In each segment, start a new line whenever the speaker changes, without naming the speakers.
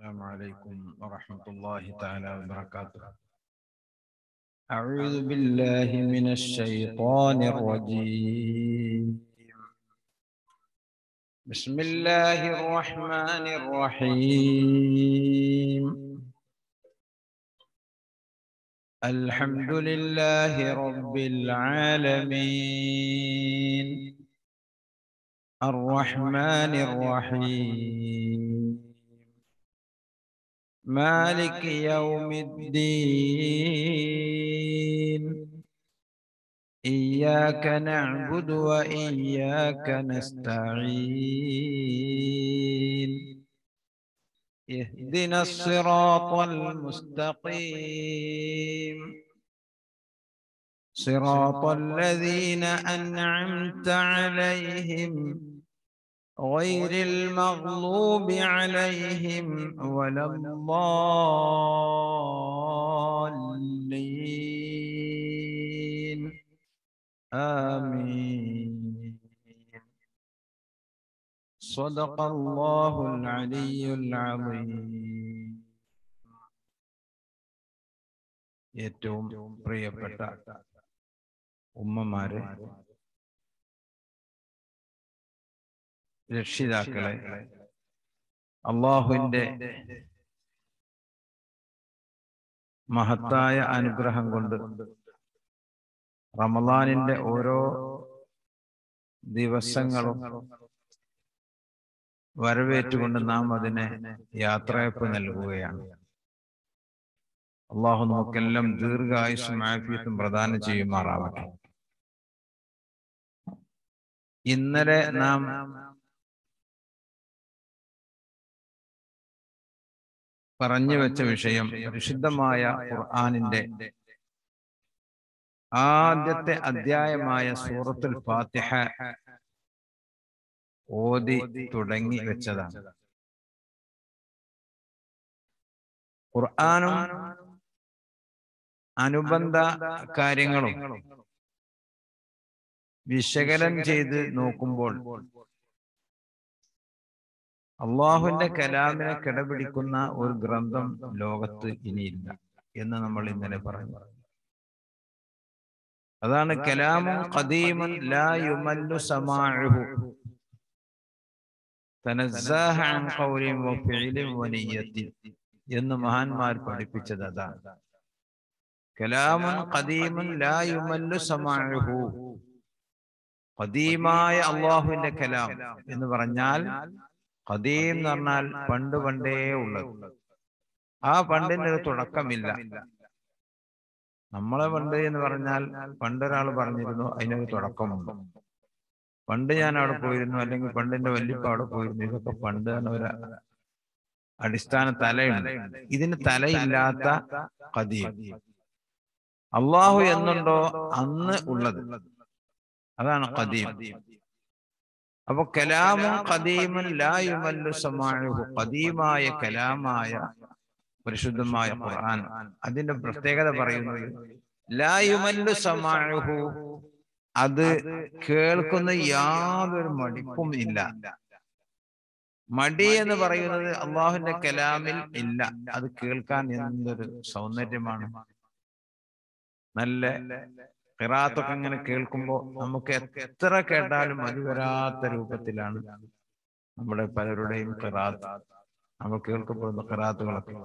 السلام عليكم ورحمة الله تعالى وبركاته أعوذ بالله من الشيطان الرجيم بسم الله الرحمن الرحيم الحمد لله رب العالمين الرحمن الرحيم مالك يوم الدين إياك نعبد وإياك نستعين اهدنا الصراط المستقيم صراط الذين أنعمت عليهم غير المغلوب عليهم ولا الضالين آمين صدق الله العلي العظيم ഏറ്റവും പ്രിയപ്പെട്ട ഉമ്മമാരെ രക്ഷിതാക്കളെ അള്ളാഹുവിന്റെ മഹത്തായ അനുഗ്രഹം കൊണ്ട് റമദാനിന്റെ ഓരോ ദിവസങ്ങളും വരവേറ്റുകൊണ്ട് നാം അതിനെ യാത്രയപ്പ് നൽകുകയാണ് അള്ളാഹു നമുക്കെല്ലാം ദീർഘായുസും ആഫിയത്തും പ്രദാനം ചെയ്യുമാറാവട്ടെ ഇന്നലെ നാം പറഞ്ഞു വെച്ച വിഷയം പരിശുദ്ധമായ ഖുർആാനിന്റെ ആദ്യത്തെ അധ്യായമായ സൂറത്തുൽ ഫാത്തിഹ ഓതി തുടങ്ങി വെച്ചതാണ് ഖുർആാനും അനുബന്ധ കാര്യങ്ങളും വിശകലനം ചെയ്ത് നോക്കുമ്പോൾ അള്ളാഹുവിന്റെ കലാമിനെ കിടപിടിക്കുന്ന ഒരു ഗ്രന്ഥം ലോകത്ത് ഇനിയില്ല എന്ന് നമ്മൾ ഇന്നലെ പറഞ്ഞു അതാണ് കലാമും ഖദീമുൻ ലാ യുമല്ലു സമാഉഹു തനസ്സാഹ അൻ ഖൗലിൻ വഫിഇലിൻ വനിയത്തിൻ എന്ന് മഹാന്മാർ പഠിപ്പിച്ചത് അതാണ് കലാമുൻ ഖദീമുൻ ലാ യുമല്ലു സമാഉഹു ഖദീമായ അള്ളാഹുവിന്റെ കലാം എന്ന് പറഞ്ഞാൽ ഖദീം എന്ന് പറഞ്ഞാൽ പണ്ട് പണ്ടേ ഉള്ളത് ആ പണ്ടിന് ഒരു തുടക്കമില്ല നമ്മളെ പണ്ട് എന്ന് പറഞ്ഞാൽ പണ്ടൊരാൾ പറഞ്ഞിരുന്നു അതിനൊരു തുടക്കമുണ്ട് പണ്ട് ഞാൻ അവിടെ പോയിരുന്നു അല്ലെങ്കിൽ പണ്ടിന്റെ വല്യപ്പ അവിടെ പോയിരുന്നു ഇതൊക്കെ പണ്ട് ഒരു അടിസ്ഥാന തലയുണ്ട് ഇതിന് തലയില്ലാത്ത ഖദീം അള്ളാഹു എന്നുണ്ടോ അന്ന് ഉള്ളത് അതാണ് ഖദീം അപ്പൊ കലാമും ഖദീമും ലായുമല്ലു സമാഴുഹു ഖദീമായ കലാമായ പരിശുദ്ധമായ ഖുർആൻ അതിന്റെ പ്രത്യേകത പറയുന്നത് ലായുമല്ലു സമാഴുഹു അത് കേൾക്കുന്ന യാതൊരു മടിപ്പും ഇല്ല മടി എന്ന് പറയുന്നത് അള്ളാഹുവിന്റെ കലാമിൽ ഇല്ല അത് കേൾക്കാൻ എന്തൊരു സൗന്ദര്യമാണ് നല്ല ഖിറാത്തൊക്കെ ഇങ്ങനെ കേൾക്കുമ്പോൾ നമുക്ക് എത്ര കേട്ടാലും മതി വരാത്ത രൂപത്തിലാണ് നമ്മുടെ പലരുടെയും ഖിറാത്ത് നമ്മൾ കേൾക്കപ്പെടുന്ന ഖിറാത്തുകളൊക്കെ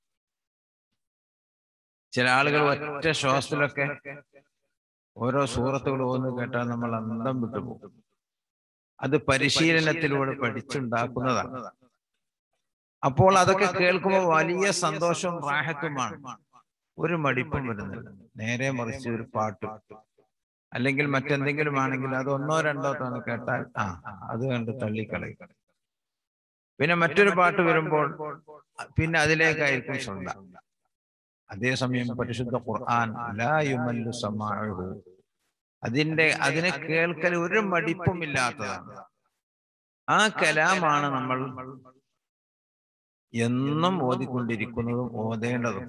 ചില ആളുകൾ ഒറ്റ ശ്വാസത്തിലൊക്കെ ഓരോ സൂറത്തുകൾ ഒന്ന് കേട്ടാൽ നമ്മൾ അന്തം വിട്ടുപോകും അത് പരിശീലനത്തിലൂടെ പഠിച്ചുണ്ടാക്കുന്നതാണ് അപ്പോൾ അതൊക്കെ കേൾക്കുമ്പോൾ വലിയ സന്തോഷവും റാഹത്തുമാണ് ഒരു മടിപ്പും വരുന്നില്ല നേരെ മറിച്ച് ഒരു പാട്ട് അല്ലെങ്കിൽ മറ്റെന്തെങ്കിലും ആണെങ്കിൽ അത് ഒന്നോ രണ്ടോ തവണ കേട്ടാൽ ആ അത് കണ്ട് തള്ളിക്കളയും പിന്നെ മറ്റൊരു പാട്ട് വരുമ്പോൾ പിന്നെ അതിലേക്കായിരിക്കും ശ്രദ്ധ അതേസമയം പരിശുദ്ധ ഖുർആൻ ലായുമല്ലു സമാഹു അതിന്റെ അതിനെ കേൾക്കൽ ഒരു മടിപ്പും ഇല്ലാത്തതാണ് ആ കലാമാണ് നമ്മൾ എന്നും ഓതിക്കൊണ്ടിരിക്കുന്നതും ഓതേണ്ടതും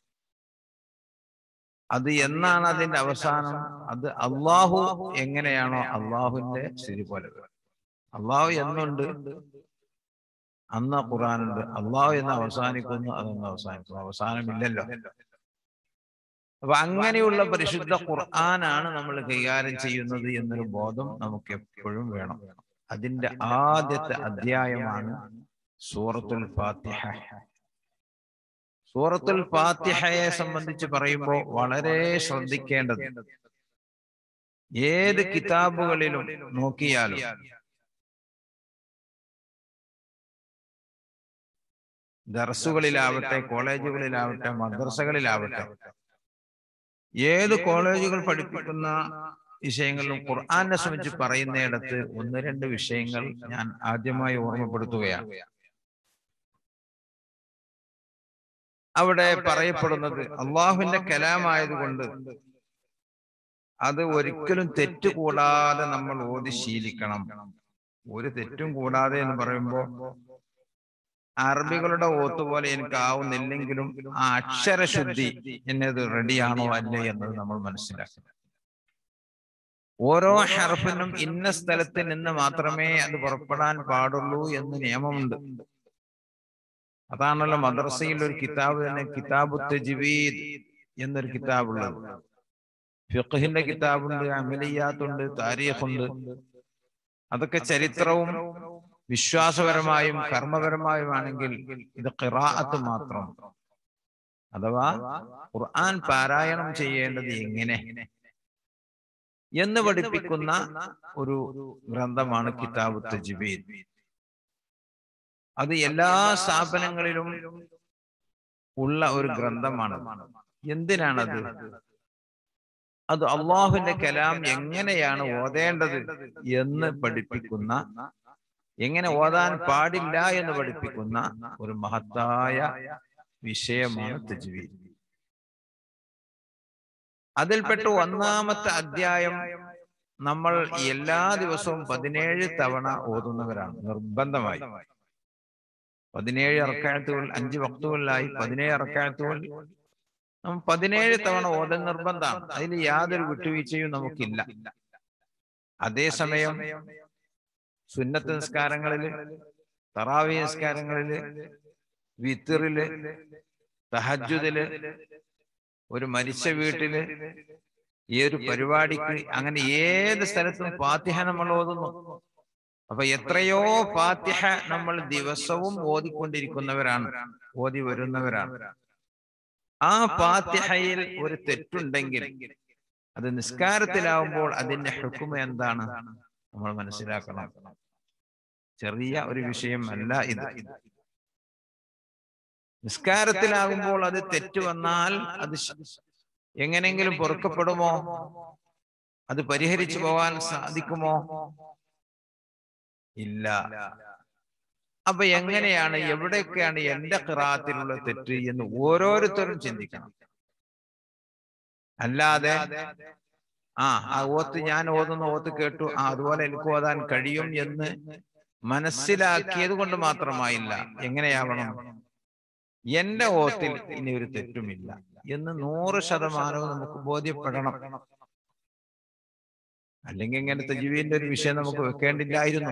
അത് എന്നാണ് അതിന്റെ അവസാനം അത് അള്ളാഹു എങ്ങനെയാണോ അള്ളാഹുവിന്റെ സ്ഥിതി പോലെ അള്ളാഹു എന്നുണ്ട് അന്ന് ഖുറാനുണ്ട് അള്ളാഹു എന്ന് അവസാനിക്കുന്നു അതൊന്ന് അവസാനിക്കുന്നു അവസാനമില്ലല്ലോ അപ്പൊ അങ്ങനെയുള്ള പരിശുദ്ധ ഖുർആനാണ് നമ്മൾ കൈകാര്യം ചെയ്യുന്നത് എന്നൊരു ബോധം നമുക്ക് എപ്പോഴും വേണം അതിന്റെ ആദ്യത്തെ അധ്യായമാണ് സൂറത്തുൽ ഫാത്തിഹ സൂറത്തുൽ ഫാത്തിഹയെ സംബന്ധിച്ച് പറയുമ്പോൾ വളരെ ശ്രദ്ധിക്കേണ്ടത് ഏത് കിതാബുകളിലും നോക്കിയാലും ദർസുകളിലാവട്ടെ കോളേജുകളിലാവട്ടെ മദ്രസകളിലാവട്ടെ ഏത് കോളേജുകൾ പഠിപ്പിക്കുന്ന വിഷയങ്ങളിലും ഖുർആാനെ സംബന്ധിച്ച് പറയുന്നിടത്ത് ഒന്ന് രണ്ട് വിഷയങ്ങൾ ഞാൻ ആദ്യമായി ഓർമ്മപ്പെടുത്തുകയാണ് അവിടെ പറയപ്പെടുന്നത് അള്ളാഹുവിന്റെ കലാമായതുകൊണ്ട് അത് ഒരിക്കലും തെറ്റുകൂടാതെ നമ്മൾ ഓതി ശീലിക്കണം ഒരു തെറ്റും കൂടാതെ എന്ന് പറയുമ്പോ അറബികളുടെ ഓത്ത് പോലെ എനിക്ക് ആവുന്നില്ലെങ്കിലും ആ അക്ഷരശുദ്ധി എന്നത് റെഡിയാണോ അല്ലേ എന്നത് നമ്മൾ മനസ്സിലാക്കണം ഓരോ ഹർഫിനും ഇന്ന സ്ഥലത്ത് നിന്ന് മാത്രമേ അത് പുറപ്പെടാൻ പാടുള്ളൂ എന്ന് നിയമമുണ്ട് അതാണല്ലോ മദ്രസയിൽ ഒരു കിതാബ് തന്നെ കിതാബു തജ്വീദ് എന്നൊരു കിതാബുള്ളത് ഫിഖഹിന്റെ കിതാബുണ്ട് അമലിയാത്തുണ്ട് താരീഖുണ്ട് അതൊക്കെ ചരിത്രവും വിശ്വാസപരമായും കർമ്മപരമായുമാണെങ്കിൽ ഇത് ഖിറാഅത്ത് മാത്രം അഥവാ ഖുർആൻ പാരായണം ചെയ്യേണ്ടത് എങ്ങനെ എന്ന് പഠിപ്പിക്കുന്ന ഒരു ഗ്രന്ഥമാണ് കിതാബ് തജ്വീദ് അത് എല്ലാ സ്ഥാപനങ്ങളിലും ഉള്ള ഒരു ഗ്രന്ഥമാണ് എന്തിനാണത് അത് അള്ളാഹുവിന്റെ കലാം എങ്ങനെയാണ് ഓതേണ്ടത് എന്ന് പഠിപ്പിക്കുന്ന എങ്ങനെ ഓതാൻ പാടില്ല എന്ന് പഠിപ്പിക്കുന്ന ഒരു മഹത്തായ വിഷയമാണ് തജ്വീദ് അതിൽപ്പെട്ട ഒന്നാമത്തെ അധ്യായം നമ്മൾ എല്ലാ ദിവസവും പതിനേഴ് തവണ ഓതുന്നവരാണ് നിർബന്ധമായി പതിനേഴ് അറക്കാഴത്തുകൾ അഞ്ച് വക്തുകളിലായി പതിനേഴ് അറക്കാഴത്തുകൾ നമ്മൾ പതിനേഴ് തവണ ഓതൽ നിർബന്ധമാണ് അതിൽ യാതൊരു വിട്ടുവീഴ്ചയും നമുക്കില്ല അതേസമയം സുന്നത്ത് നിസ്കാരങ്ങളില് തറാവി നിസ്കാരങ്ങളില് വിത്തറില് തഹജുദില് ഒരു മരിച്ച വീട്ടില് ഈ ഒരു പരിപാടിക്ക് അങ്ങനെ ഏത് സ്ഥലത്തും ഫാത്തിഹ നമ്മൾ ഓതുന്നു അപ്പൊ എത്രയോ ഫാത്തിഹ നമ്മൾ ദിവസവും ഓതിക്കൊണ്ടിരിക്കുന്നവരാണ് ഓതി വരുന്നവരാണ് ആ ഫാത്തിഹയിൽ ഒരു തെറ്റുണ്ടെങ്കിൽ അത് നിസ്കാരത്തിലാവുമ്പോൾ അതിന്റെ ഹുക്കുമ എന്താണ് നമ്മൾ മനസ്സിലാക്കണം ചെറിയ ഒരു വിഷയം അല്ല ഇത് നിസ്കാരത്തിലാകുമ്പോൾ അത് തെറ്റ് വന്നാൽ അത് എങ്ങനെങ്കിലും പൊറുക്കപ്പെടുമോ അത് പരിഹരിച്ചു പോകാൻ സാധിക്കുമോ ഇല്ല അപ്പൊ എങ്ങനെയാണ് എവിടെയൊക്കെയാണ് എന്റെ കിറാത്തിലുള്ള തെറ്റ് എന്ന് ഓരോരുത്തരും ചിന്തിക്കണം അല്ലാതെ ആ ആ ഓത്ത് ഞാൻ ഓതുന്ന ഓത്ത് കേട്ടു ആ അതുപോലെ എനിക്ക് ഓതാൻ കഴിയും എന്ന് മനസ്സിലാക്കിയത് കൊണ്ട് മാത്രമായില്ല എങ്ങനെയാവണം എന്റെ ഓത്തിൽ ഇനി ഒരു തെറ്റുമില്ല എന്ന് നൂറ് ശതമാനവും നമുക്ക് ബോധ്യപ്പെടണം അല്ലെങ്കിൽ ഇങ്ങനത്തെ ജീവിന്റെ ഒരു വിഷയം നമുക്ക് വെക്കേണ്ടില്ലായിരുന്നു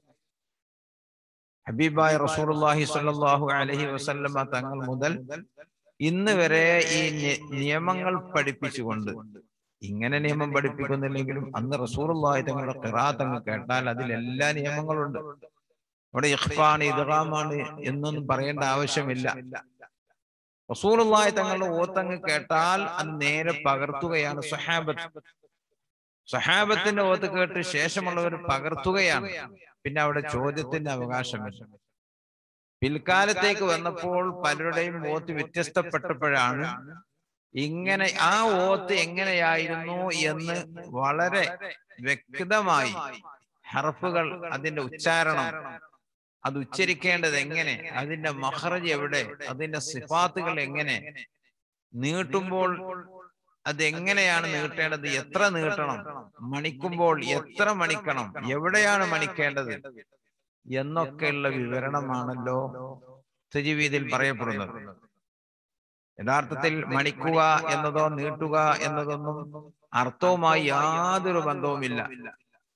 ഹബീബായ റസൂലുള്ളാഹി സ്വല്ലല്ലാഹു അലൈഹി വസല്ലമ തങ്ങൾ മുതൽ ഇന്ന് വരെ ഈ നിയമങ്ങൾ പഠിപ്പിച്ചുകൊണ്ട് ഇങ്ങനെ നിയമം പഠിപ്പിക്കുന്നില്ലെങ്കിലും അന്ന് റസൂലുള്ളാഹി തങ്ങളുടെ ഖിറാത്തങ്ങൾ കേട്ടാൽ അതിൽ എല്ലാ നിയമങ്ങളുണ്ട് അവിടെ ഇഖ്ഫാണ് ഇദ്ഗാമാണ് എന്നൊന്നും പറയേണ്ട ആവശ്യമില്ല റസൂലുള്ളാഹി തങ്ങളുടെ ഓത്തങ്ങ് കേട്ടാൽ അത് നേരെ പകർത്തുകയാണ് സഹാബത്ത് സഹാബത്തിന്റെ ഓത്ത് കേട്ട് ശേഷമുള്ളവർ പകർത്തുകയാണ് പിന്നെ അവിടെ ചോദ്യത്തിന്റെ അവകാശമില്ല പിൽക്കാലത്തേക്ക് വന്നപ്പോൾ പലരുടെയും ഓത്ത് വ്യത്യസ്തപ്പെട്ടപ്പോഴാണ് ഇങ്ങനെ ആ ഓത്ത് എങ്ങനെയായിരുന്നു എന്ന് വളരെ വ്യക്തമായി ഹർഫുകൾ അതിന്റെ ഉച്ചാരണം അത് ഉച്ചരിക്കേണ്ടത് എങ്ങനെ അതിന്റെ മഹറജ് എവിടെ അതിന്റെ സിഫാത്തുകൾ എങ്ങനെ നീട്ടുമ്പോൾ അത് എങ്ങനെയാണ് നീട്ടേണ്ടത് എത്ര നീട്ടണം മണിക്കുമ്പോൾ എത്ര മണിക്കണം എവിടെയാണ് മണിക്കേണ്ടത് എന്നൊക്കെയുള്ള വിവരണമാണല്ലോ തജീവീതിൽ പറയപ്പെടുന്നത് യഥാർത്ഥത്തിൽ മണിക്കുക എന്നതോ നീട്ടുക എന്നതൊന്നും അർത്ഥവുമായി യാതൊരു ബന്ധവുമില്ല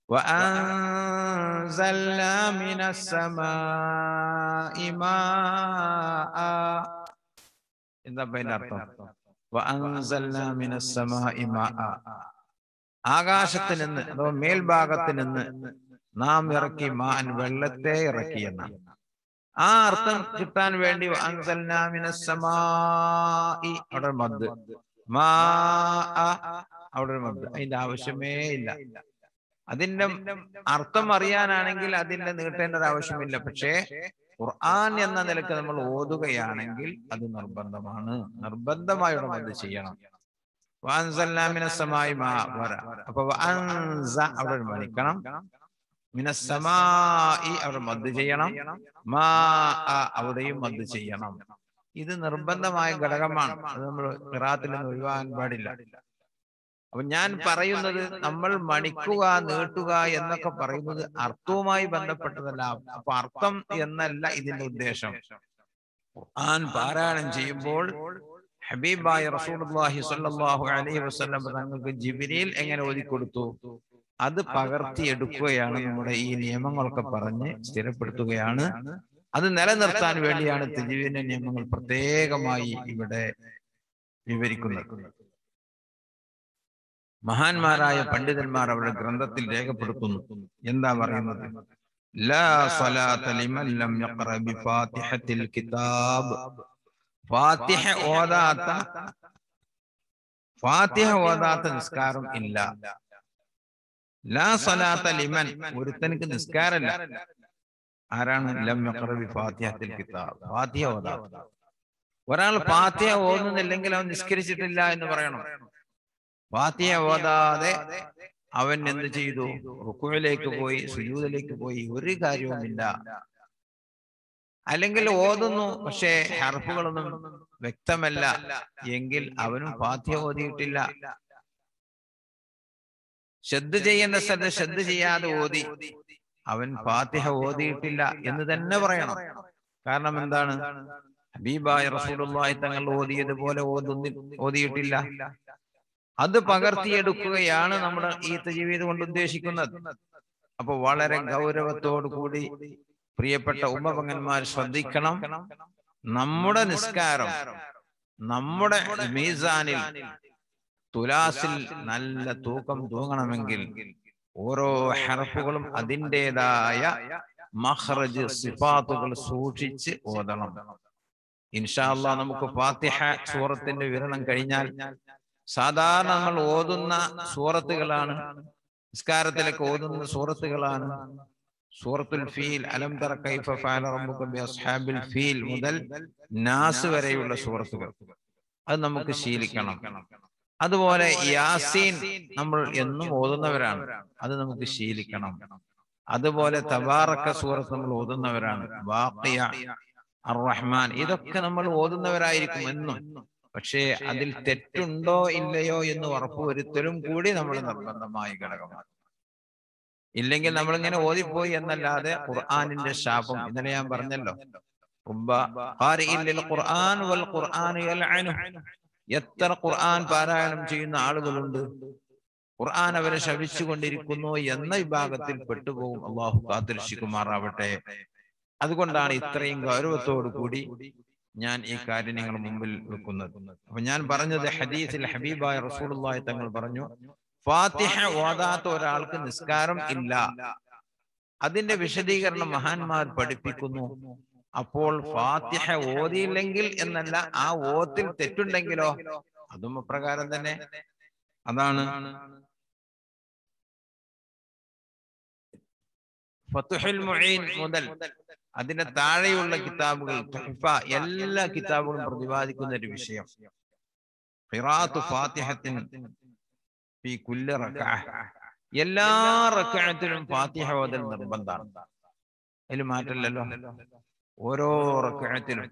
وأنزلنا من السماء ماء എന്താ ഇപ്പൊ അതിന്റെ അർത്ഥം وأنزلنا من السماء ماء ആകാശത്ത് നിന്ന് അഥവാ മേൽഭാഗത്ത് നിന്ന് നാം ഇറക്കി മാൻ വെള്ളത്തെ ഇറക്കി എന്നാണ് ആ അർത്ഥം കിട്ടാൻ വേണ്ടി അൻസൽനാ മിനസ് സമാഇ അവിടെ ഒരു മദ് മാ അവിടെ ഒരു മദ് അതിന്റെ ആവശ്യമേ ഇല്ല അതിന്റെ അർത്ഥം അറിയാനാണെങ്കിൽ അതിന്റെ നീട്ടേണ്ടത് ആവശ്യമില്ല പക്ഷേ ഖുർആൻ എന്ന നിലക്ക് നമ്മൾ ഓതുകയാണെങ്കിൽ അത് നിർബന്ധമാണ് നിർബന്ധമായുള്ള അത് ചെയ്യണം വാൻസൽനാ മിനസ് സമാഇ മാ വര അപ്പൊ വഅൻസ അവിടെ ഒരു മണിക്കണം മിനസ്സമായി അവിടെ മദ് ചെയ്യണം മാ അവിടെയും മദ് ചെയ്യണം ഇത് നിർബന്ധമായ ഘടകമാണ് അത് നമ്മൾ ഖിറാത്തിൽ നിന്ന് ഒഴിവാകാൻ പാടില്ല അപ്പൊ ഞാൻ പറയുന്നത് നമ്മൾ മണിക്കുക നീട്ടുക എന്നൊക്കെ പറയുന്നത് അർത്ഥവുമായി ബന്ധപ്പെട്ടതല്ല അപ്പൊ അർത്ഥം എന്നല്ല ഇതിന്റെ ഉദ്ദേശം ഖുർആൻ പാരായണം ചെയ്യുമ്പോൾ ഹബീബായ റസൂലുള്ളാഹി സ്വല്ലല്ലാഹു അലൈഹി വസല്ലം തങ്ങൾക്ക് ജിബ്രീൽ എങ്ങനെ ഓതി കൊടുത്തു അത് പകർത്തിയെടുക്കുകയാണ് നമ്മുടെ ഈ നിയമങ്ങളൊക്കെ പറഞ്ഞ് സ്ഥിരപ്പെടുത്തുകയാണ് അത് നിലനിർത്താൻ വേണ്ടിയാണ് തെജീവിന്റെ നിയമങ്ങൾ പ്രത്യേകമായി ഇവിടെ വിവരിക്കുന്നത് മഹാന്മാരായ പണ്ഡിതന്മാർ അവരുടെ ഗ്രന്ഥത്തിൽ രേഖപ്പെടുത്തുന്നു എന്താ പറയുന്നത് ലാ സ്വലാത്ത ലിമൻ ലം യഖറ ബിഫാത്തിഹത്തിൽ കിതാബ് ഫാത്തിഹ ഓതാത്ത ഫാത്തിഹ ഓതാത്ത നിസ്കാരം ഇല്ല ലാ സ്വലാത്ത ലിമൻ ഒരുത്തനിക്ക് നിസ്കാരമില്ല ആരാണ് ലം യഖറ ബിഫാത്തിഹത്തിൽ കിതാബ് ഫാത്തിഹ ഓതാത്ത ഒരാൾ ഫാത്തിഹ ഓതുന്നില്ലെങ്കിൽ അവൻ നിസ്കരിച്ചിട്ടില്ല എന്ന് പറയണം ഫാത്തിഹ ഓതാതെ അവൻ എന്ത് ചെയ്തു റുക്കുവിലേക്ക് പോയി സുജൂദിലേക്ക് പോയി ഒരു കാര്യവുമില്ല അല്ലെങ്കിൽ ഓതുന്നു പക്ഷേ ഹർഫുകളൊന്നും വ്യക്തമല്ല എങ്കിൽ അവനും ഫാത്തിഹ ഓതിയിട്ടില്ല ശ്രദ്ധ ചെയ്യേണ്ട സ്ഥലത്ത് ശ്രദ്ധ ചെയ്യാതെ ഓതി അവൻ ഫാത്തിഹ ഓതിയിട്ടില്ല എന്ന് തന്നെ പറയണം കാരണം എന്താണ് ഹബീബായ റസൂലുള്ളാഹി തങ്ങൾ ഓതിയതുപോലെ ഓതുന്നി ഓതിയിട്ടില്ല അത് പകർത്തിയെടുക്കുകയാണ് നമ്മുടെ ഈ ജീവിതം കൊണ്ട് ഉദ്ദേശിക്കുന്നത് അപ്പൊ വളരെ ഗൗരവത്തോടു കൂടി പ്രിയപ്പെട്ട ഉമ്മപങ്ങന്മാർ ശ്രദ്ധിക്കണം നമ്മുടെ നിസ്കാരം നമ്മുടെ മീസാനിൽ തുലാസിൽ നല്ല തൂക്കം തൂങ്ങണമെങ്കിൽ ഓരോ ഹർഫുകളും അതിൻ്റെതായ മഹ്റജ് സിഫാത്തുകൾ സൂക്ഷിച്ച് ഓതണം ഇൻഷാല്ല നമുക്ക് ഫാത്തിഹ സൂറത്തിന്റെ വിവരണം കഴിഞ്ഞാൽ സാധാരണ നമ്മൾ ഓതുന്ന സൂറത്തുകളാണ് നിസ്കാരത്തിലൊക്കെ ഓതുന്ന സൂറത്തുകളാണ് സൂറത്തുൽ ഫീൽ അലം തറ കൈഫ ഫഅല റബ്ബുക ബി അസ്ഹാബിൽ ഫീൽ മുതൽ നാസ് വരെയുള്ള സൂറത്തുകൾ അത് നമുക്ക് ശീലിക്കണം അതുപോലെ യാസീൻ നമ്മൾ എന്നും ഓതുന്നവരാണ് അത് നമുക്ക് ശീലിക്കണം അതുപോലെ തബാറക്ക സൂറത്ത് നമ്മൾ ഓതുന്നവരാണ് വാഖിയ അർ റഹ്മാൻ ഇതൊക്കെ നമ്മൾ ഓതുന്നവരായിരിക്കും എന്നും പക്ഷേ അതിൽ തെറ്റുണ്ടോ ഇല്ലയോ എന്ന് ഉറപ്പുവരുത്തലും കൂടി നമ്മൾ നിർബന്ധമായ ഘടകമാണ് ഇല്ലെങ്കിൽ നമ്മളിങ്ങനെ ഓതിപ്പോയി എന്നല്ലാതെ ഖുർആാനിന്റെ ശാപം ഇന്നലെ ഞാൻ പറഞ്ഞല്ലോ ഖുർആൻ വൽ ഖുർആൻ എത്ര ഖുർആൻ പാരായണം ചെയ്യുന്ന ആളുകളുണ്ട് ഖുർആൻ അവരെ ശവിച്ചുകൊണ്ടിരിക്കുന്നു എന്ന വിഭാഗത്തിൽ പെട്ടുപോകും അള്ളാഹു കാത്തിരക്ഷിക്കുമാറാവട്ടെ അതുകൊണ്ടാണ് ഇത്രയും ഗൗരവത്തോടു കൂടി ഞാൻ ഈ കാര്യം നിങ്ങളുടെ മുമ്പിൽ വെക്കുന്നത് അപ്പൊ ഞാൻ പറഞ്ഞത് ഹദീസിൽ ഹബീബായ റസൂലുള്ളാഹി തങ്ങൾ പറഞ്ഞു ഫാത്തിഹ ഓതാത്ത ഒരാൾക്ക് നിസ്കാരം ഇല്ല അതിന്റെ വിശദീകരണം മഹാന്മാർ പഠിപ്പിക്കുന്നു അപ്പോൾ ഫാത്തിഹ ഓതിയില്ലെങ്കിൽ എന്നല്ല ആ ഓത്തിൽ തെറ്റുണ്ടെങ്കിലോ അതും അപ്രകാരം തന്നെ അതാണ് ഫത്തുഹുൽ മുഈൻ മുതൽ അതിന്റെ താഴെയുള്ള കിതാബുകൾ തുഹ്ഫ എല്ലാ കിതാബുകളും പ്രതിപാദിക്കുന്ന ഒരു വിഷയം ഖിറാഅത്തു ഫാത്തിഹത്തിൻ ഫീ കുല്ലി റക്അഹ എല്ലാ റക്അത്തിലും ഫാത്തിഹ ഓതൽ നിർബന്ധമാണ് അതിൽ മാറ്റമില്ലല്ലോ ഓരോ റക്അത്തിലും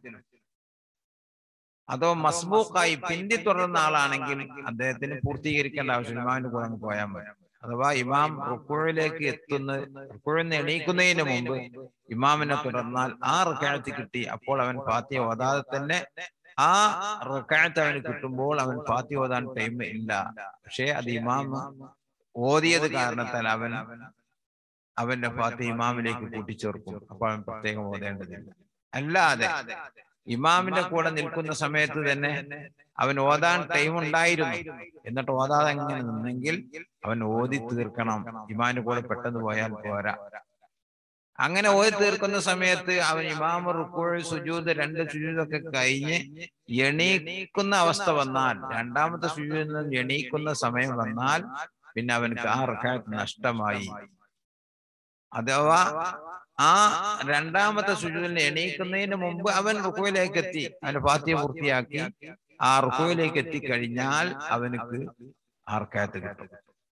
അതോ മസ്ബൂക്കായി പിന്തി തുടർന്ന ആളാണെങ്കിൽ അദ്ദേഹത്തിന് പൂർത്തീകരിക്കേണ്ട ആവശ്യം ഇമാമിന്റെ കൂടെ അങ്ങ് പോയാൽ മതി അഥവാ ഇമാം റുക്കുഴിലേക്ക് എത്തുന്ന റുക്കുഴിന്ന് എണീക്കുന്നതിന് മുമ്പ് ഇമാമിനെ തുടർന്നാൽ ആ റക്കാഴത്ത് കിട്ടി അപ്പോൾ അവൻ ഫാത്തിയ ഓതാതെ തന്നെ ആ റക്കാഴത്ത് അവന് കിട്ടുമ്പോൾ അവൻ ഫാത്തിയ ഓതാൻ ടൈം ഇല്ല പക്ഷേ അത് ഇമാം ഓതിയത് കാരണത്താൽ അവൻ അവന്റെ ഫാത്തി ഇമാമിലേക്ക് കൂട്ടിച്ചേർക്കും അപ്പോൾ അവൻ പ്രത്യേകം ഓതേണ്ടതില്ല അല്ലാതെ ഇമാമിന്റെ കൂടെ നിൽക്കുന്ന സമയത്ത് തന്നെ അവൻ ഓതാൻ ടൈം ഉണ്ടായിരുന്നു എന്നിട്ട് ഓതാതെ അങ്ങനെ നിന്നെങ്കിൽ അവൻ ഓതി തീർക്കണം ഇമാമിന്റെ കൂടെ പെട്ടെന്ന് പോയാൽ പോരാ അങ്ങനെ ഓതി തീർക്കുന്ന സമയത്ത് അവൻ ഇമാമ റുക്കോഴ് സുജൂത് രണ്ട് സുജൂതൊക്കെ കഴിഞ്ഞ് എണീക്കുന്ന അവസ്ഥ വന്നാൽ രണ്ടാമത്തെ സുജൂതിൽ നിന്ന് എണീക്കുന്ന സമയം വന്നാൽ പിന്നെ അവനക്ക് ആ റക്കായത്ത് നഷ്ടമായി അഥവാ ആ രണ്ടാമത്തെ സുജൂതിൽ എണീക്കുന്നതിന് മുമ്പ് അവൻ റുക്കുവിലേക്ക് എത്തി അവന്റെ ഫാത്തിയ പൂർത്തിയാക്കി ആ റുക്കുവിലേക്ക് എത്തിക്കഴിഞ്ഞാൽ അവനക്ക് ആർക്കായത്ത് കിട്ടും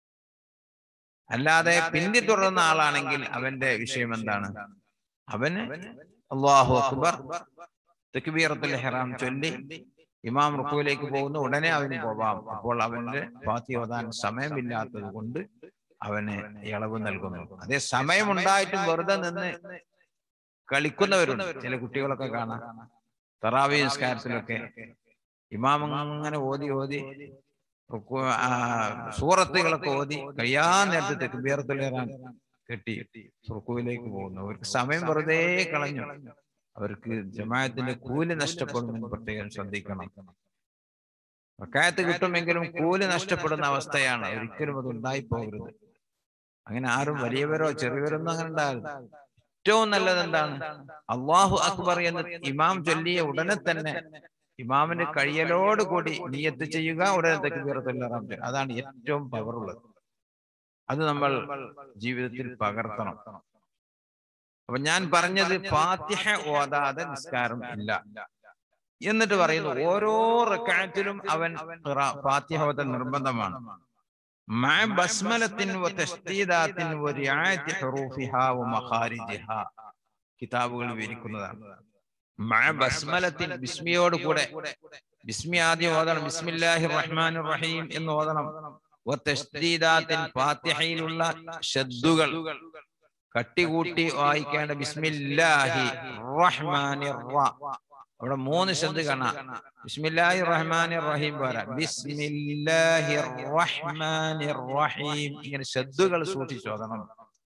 അല്ലാതെ പിന്തി തുടർന്ന ആളാണെങ്കിൽ അവന്റെ വിഷയം എന്താണ് അവന് അള്ളാഹു അക്ബർ തെക്കുബീറത്തുൽ ഹെറാം ചൊല്ലി ഇമാം റുക്കുവിലേക്ക് പോകുന്നു ഉടനെ അവന് പോവാം അപ്പോൾ അവന്റെ ഫാത്തി ഓതാൻ സമയമില്ലാത്തത് കൊണ്ട് അവന് ഇളവ് നൽകുന്നു അതേ സമയമുണ്ടായിട്ടും വെറുതെ നിന്ന് കളിക്കുന്നവരുണ്ട് ചില കുട്ടികളൊക്കെ കാണാം തറാവി നിസ്കാരത്തിലൊക്കെ ഇമാം അങ്ങനെ ഓതി ഓതി റുക്കു- ആ, സൂറത്തുകളൊക്കെ ഓതി കഴിയാൻ നേരത്തെ തെക്കുബീറത്തുലേറാൻ കെട്ടി റുക്കുവിലേക്ക് പോകുന്നു അവർക്ക് സമയം വെറുതെ കളഞ്ഞു അവർക്ക് ജമാഅത്തിന്റെ കൂലി നഷ്ടപ്പെടുമെന്ന് പ്രത്യേകം ശ്രദ്ധിക്കണം വക്കായത്ത് കിട്ടുമെങ്കിലും കൂലി നഷ്ടപ്പെടുന്ന അവസ്ഥയാണ് ഒരിക്കലും അത് ഉണ്ടായി പോകരുത് അങ്ങനെ ആരും വലിയവരോ ചെറിയവരോ ഒന്നും അങ്ങനെ ഉണ്ടാകരുത് ഏറ്റവും നല്ലത് എന്താണ് അള്ളാഹു അക്ബർ എന്ന് ഇമാം ചൊല്ലിയ ഉടനെ തന്നെ ഇമാമിന്റെ കഴിയലോട് കൂടി നീയത്ത് ചെയ്യുക ഉടനെ തെക്കുബീറത്തുല്ലാറാം അതാണ് ഏറ്റവും പവറുള്ളത് അത് നമ്മൾ ജീവിതത്തിൽ പകർത്തണം അപ്പൊ ഞാൻ പറഞ്ഞത് ഫാത്തിഹ ഓതാതെ നിസ്കാരം ഇല്ല എന്നിട്ട് പറയുന്നു ഓരോ റക്കായത്തിലും അവൻ ഖിറാ- ഫാത്തിഹ ഓതൽ നിർബന്ധമാണ് മഅ ബസ്മലത്തിൻ വതശ്ദീദാത്തിൻ വരിആയത്തി ഹുറൂഫിഹാ വമഖാരിജിഹാ കിതാബുകൾ വിവരിക്കുന്നതാണ് മഅ ബസ്മലത്തിൻ ബിസ്മിയോട് കൂടെ ബിസ്മി ആദ്യം ഓതണം ബിസ്മില്ലാഹിർ റഹ്മാനിർ റഹീം എന്ന് ഓതണം വതശ്ദീദാത്തിൻ ഫാത്തിഹയിലുള്ള ഷദ്ദുകൾ കട്ടികൂട്ടി വായിക്കേണ്ട ബിസ്മില്ലാഹി റഹ്മാനിർ റ അവിടെ മൂന്ന് ശബ്ദ കാണാം ബിസ്മില്ലാഹി റഹ്മാനിർ റഹീം പോരാ ബിസ്മില്ലാഹി റഹ്മാനിർ റഹീം ഇങ്ങനെ ശബ്ദുകൾ സൂക്ഷിച്ചോതണം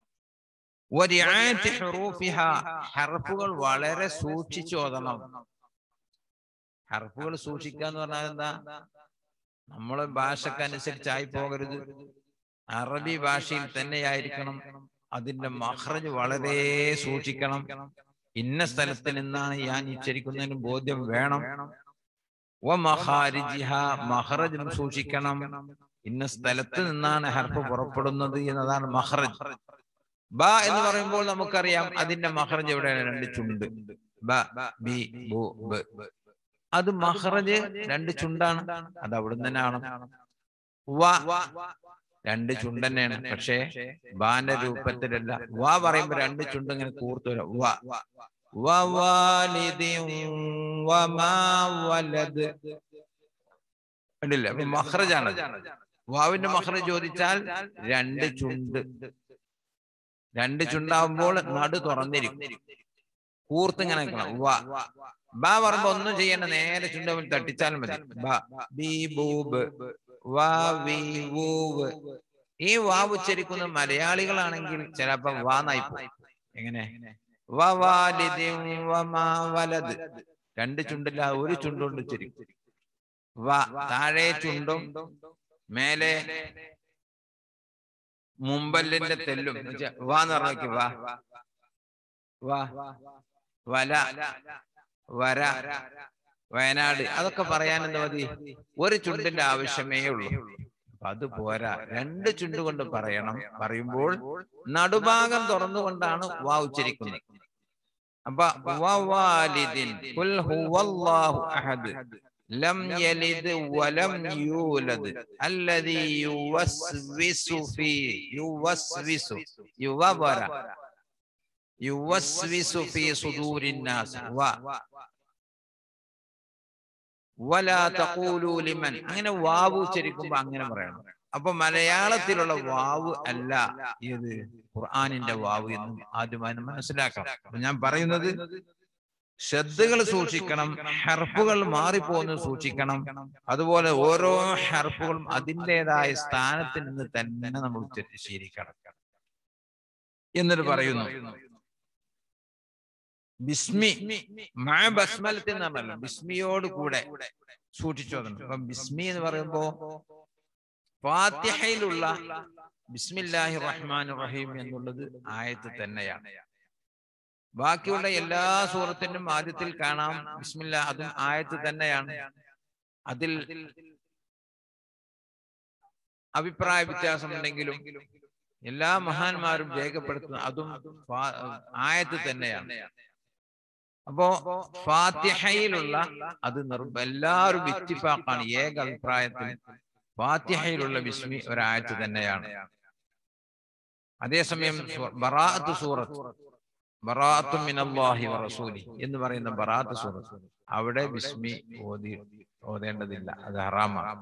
വരിആയത്തി ഹുറൂഫിഹ ഹർഫുകൾ വളരെ സൂക്ഷിച്ചോതണം ഹർഫുകൾ സൂക്ഷിക്കുക എന്ന് പറഞ്ഞാൽ എന്താ നമ്മളെ ഭാഷക്കനുസരിച്ചായി പോകരുത് അറബി ഭാഷയിൽ തന്നെയായിരിക്കണം അതിന്റെ മഹ്റജ് വളരെ സൂക്ഷിക്കണം ഇന്ന സ്ഥലത്ത് നിന്നാണ് ഞാൻ ഉച്ചരിക്കുന്നതിന് ബോധ്യം വേണം വ മഹാരിജിഹ മഹ്റജും സൂക്ഷിക്കണം ഇന്ന സ്ഥലത്ത് നിന്നാണ് ഹർഫ് പുറപ്പെടുന്നത് എന്നതാണ് മഹ്റജ് ബ എന്ന് പറയുമ്പോൾ നമുക്കറിയാം അതിന്റെ മഹ്റജ് എവിടെയാണ് രണ്ട് ചുണ്ട് ബ ബി ബു ബ് അത് മഹ്റജ് രണ്ട് ചുണ്ടാണ് അത് അവിടുന്ന് തന്നെയാണ് വ രണ്ട് ചുണ്ട് തന്നെയാണ് പക്ഷേ ബാന്റെ രൂപത്തിലല്ല വ പറയുമ്പോ രണ്ട് ചുണ്ട് ഇങ്ങനെ കൂർത്തു വരാം വ വവാലിദിൻ വമാ വലദ് കണ്ടില്ലേ അപ്പൊ മഹ്റജാണ് വാവിന്റെ മഹ്റജ് ചോദിച്ചാൽ രണ്ട് ചുണ്ട് രണ്ട് ചുണ്ടാവുമ്പോൾ നടു തുറന്നിരിക്കും കൂർത്ത് ഇങ്ങനെ നിൽക്കണം വ ബ പറയുമ്പോ ഒന്നും ചെയ്യേണ്ട നേരെ ചുണ്ട് തമ്മിൽ തട്ടിച്ചാലും മതി ബ ബി ബൂബ് വാ വി വൂവ് ഈ വാവ് ഉച്ചരിക്കുന്ന മലയാളികളാണെങ്കിൽ ചിലപ്പോ വാ നായിപ്പോ എങ്ങനെ വവാലിദിൻ വമാ വലത് രണ്ട് ചുണ്ടില്ല ഒരു ചുണ്ടുകൊണ്ട് ഉച്ചരിക്കും വ താഴെ ചുണ്ടും മേലെ മുമ്പല്ലിന്റെ തെല്ലും എന്നുവെച്ചാ വാ എന്ന് പറഞ്ഞേക്ക് വാ വാ വല വര വയനാട് അതൊക്കെ പറയാൻ എന്താ മതി ഒരു ചുണ്ടിന്റെ ആവശ്യമേ ഉള്ളൂ അപ്പൊ അത് പോരാ രണ്ട് ചുണ്ട് കൊണ്ട് പറയണം പറയുമ്പോൾ നടുഭാഗം തുറന്നുകൊണ്ടാണ് വാ ഉച്ചരിക്കുന്നത് അപ്പൊ വവാലിദിൻ ഖുൽ ഹുവല്ലാഹു അഹദ് ലം യലിദ് വലം യൂലദ് അല്ലദീ യുവസ്വിസു ഫീ യുവസ്വിസു യുവ പോരാ യുവസ്വിസു ഫീ സുദൂരിൻ നാസ് വ വലാ തഖൂലു ലിമൻ അങ്ങനെ വാവ് ഉച്ചരിക്കുമ്പോ അങ്ങനെ പറയണം അപ്പൊ മലയാളത്തിലുള്ള വാവ് അല്ല ഇത് ഖുർആാനിന്റെ വാവ് എന്നും ആദ്യമായി നമ്മൾ മനസ്സിലാക്കണം അപ്പൊ ഞാൻ പറയുന്നത് ശ്രദ്ധകൾ സൂക്ഷിക്കണം ഹർഫുകൾ മാറിപ്പോകുന്നത് സൂക്ഷിക്കണം അതുപോലെ ഓരോ ഹർഫുകളും അതിൻ്റെതായ സ്ഥാനത്ത് നിന്ന് തന്നെ നമ്മൾ ഉച്ചരിക്കണം എന്നിട്ട് പറയുന്നു ബിസ്മി മഴ ബസ്മലത്തിൽ എന്ന് പറഞ്ഞല്ലോ ബിസ്മിയോട് കൂടെ സൂക്ഷിച്ചോദണം അപ്പൊ ബിസ്മി എന്ന് പറയുമ്പോ ഫാത്തിഹയിലുള്ള ബിസ്മില്ലാഹി റഹ്മാൻ റഹീം എന്നുള്ളത് ആയത്ത് തന്നെയാണ് ബാക്കിയുള്ള എല്ലാ സൂറത്തിനും ആദ്യത്തിൽ കാണാം ബിസ്മില്ല അതും ആയത്ത് തന്നെയാണ് അതിൽ അഭിപ്രായ വ്യത്യാസമുണ്ടെങ്കിലും എല്ലാ മഹാന്മാരും രേഖപ്പെടുത്തുന്ന അതും ഫാ- ആയത്ത് തന്നെയാണ് അപ്പോ ഫാത്തിഹയിലുള്ള അത് നിർബ എല്ലാവരും ഇത്തിഫാക്കാണ് ഏക അഭിപ്രായത്തിൽ ഫാത്തിഹയിലുള്ള ബിസ്മി ഒരായത്ത് തന്നെയാണ് അതേസമയം സു- ബറാഅത്ത് സൂറത്ത് ബറാഅത്തു മിനല്ലാഹി വറസൂലി എന്ന് പറയുന്ന ബറാഅത്ത് സൂറത്ത് അവിടെ ബിസ്മി ഓതി ഓതേണ്ടതില്ല അത് ഹറാമാണ്